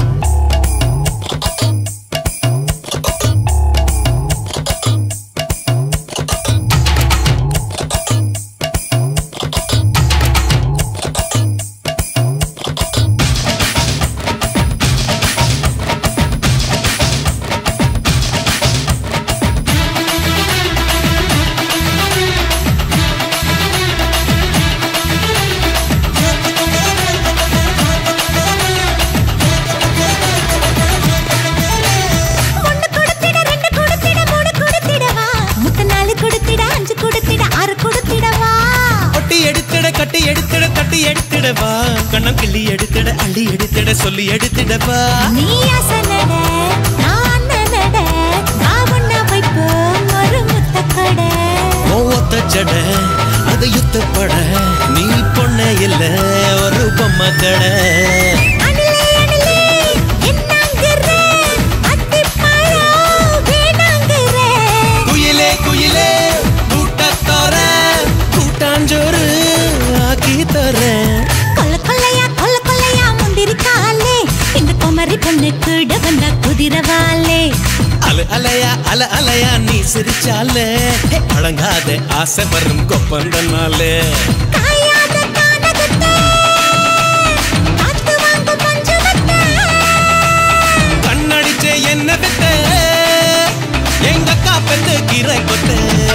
ஒண்ணு கொடுத்திட ரெண்டு கொடுத்திட மூணு கொடுத்திடவா முத்த நாலு கொடுத்திட அஞ்சு கொடுத்திட ஆறு கொடுத்திடவா கொட்டி எடுத்திட கட்டி எடுத்திட தட்டி எடுத்திடவா கண்ணம் கிள்ளி எடுத்திட அள்ளி எடுத்திட சொல்லி எடுத்திடவா நீ அசனட நான் அண்ணனட நான் உன்ன வைப்போம் ஒரு முத்த கடை ஒத்த ஜட அது யுத்தப்பட நீ பொண்ண இல்ல ஒரு பொம்மை கடை அணிலே அணிலே என்னங்கிற அத்திப்பழம் வேணாங்கிற குயிலே குயிலே கூட்டத்தோர கூட்டாஞ்சோறு ஆக்கி தரேன் கொல்ல கொல்லையா கொல்ல கொல்லையா முந்திரிக்காலே இந்த குமரி பொண்ணு கூட வந்த குதிரவாலே அல அலையா அல அலையா நீ சிரிச்சாலே ஹே, அடங்காத ஆசை வரும் கொப்பந்தனாலே காயாத கானகத்தே காத்து வாங்கும் பஞ்சமத்தே கண்ணடிச்ச என்ன பெத்த எங்க அக்கா பெத்த கீரை கொத்த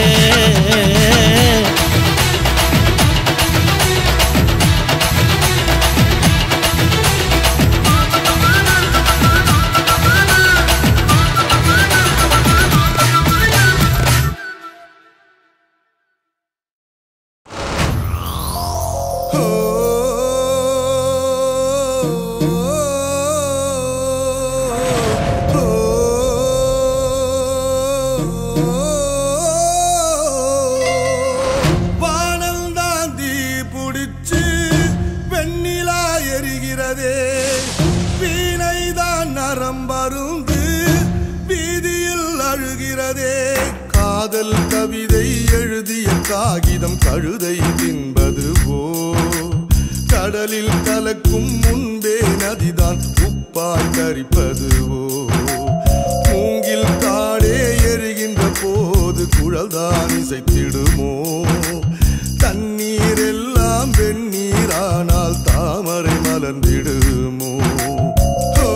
வானல் தாந்தி புடிச்சு வெண்ணிலா எரிகிறதே வீணை தான் நரம்பருந்து வீதியில் அழுகிறதே காதல் கவிதை எழுதிய காகிதம் கழுதை தின்பது ஓ கடலில் கலக்கும் முன்பே நதிதான் உப்பாய் கரிப்பதுவோ மூங்கில் காடே எரிகின்ற போது குழல்தான் இசைத்திடுமோ தண்ணீர் எல்லாம் வெந்நீரானால் தாமரை மலர்ந்திடுமோ ஓ,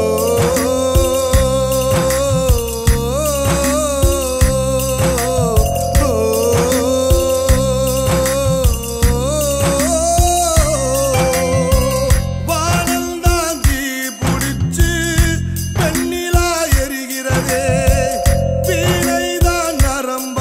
ஓ, வானல் தாந்தி புடிச்சு பெண்ணிலா எரிகிறதே வீணைதான் நரம்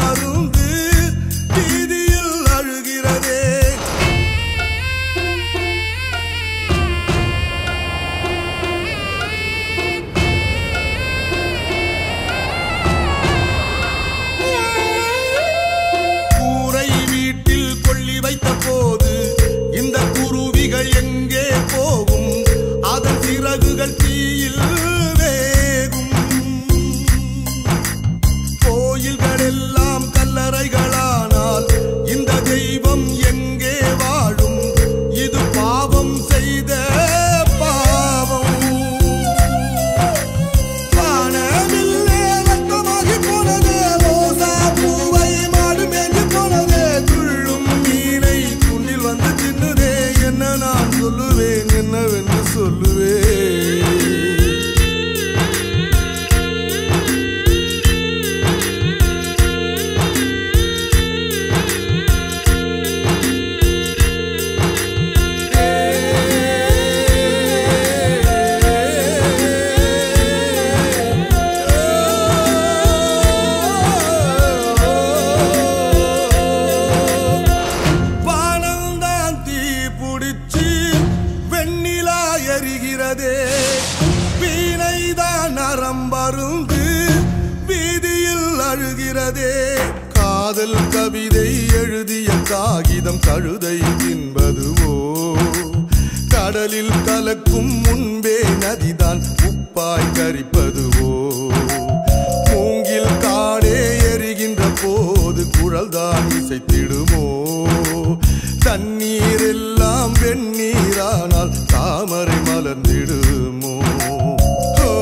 காதல் கவிதை எழுதிய காகிதம் கழுதை தின்பதுவோ கடலில் கலக்கும் முன்பே நதிதான் உப்பாய் கரிப்பதுவோ மூங்கில் காடே எரிகின்ற போது குழல்தான் இசைத்திடுமோ தண்ணீர் எல்லாம் வெந்நீரானால் தாமரை மலர்ந்திடுமோ ஓ,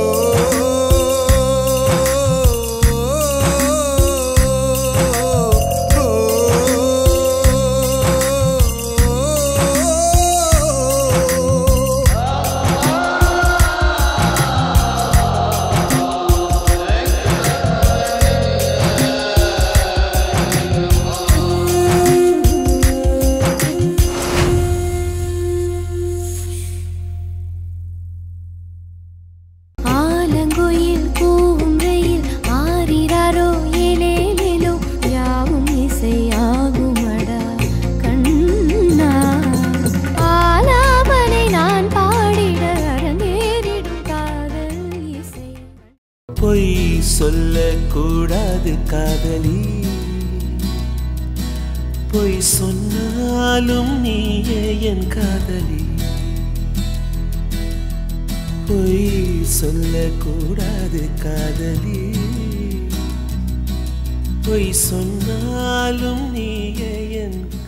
ஓ, ஓ. ஆலங்குயில் கூவும் ரயில் ஆரிராரோ ஏலேலேலோ யாவும் இசையாகுமடா கண்ணா ஆலாபனை நான் பாடிட அரங்கேறிடும் காதல் இசை பொய் சொல்லக்கூடாது காதலி பொய் சொன்னாலும் நீயே என் காதலி பொய் சொல்லக்கூடாது காதலி பொய் சொன்னாலும் நீயே என்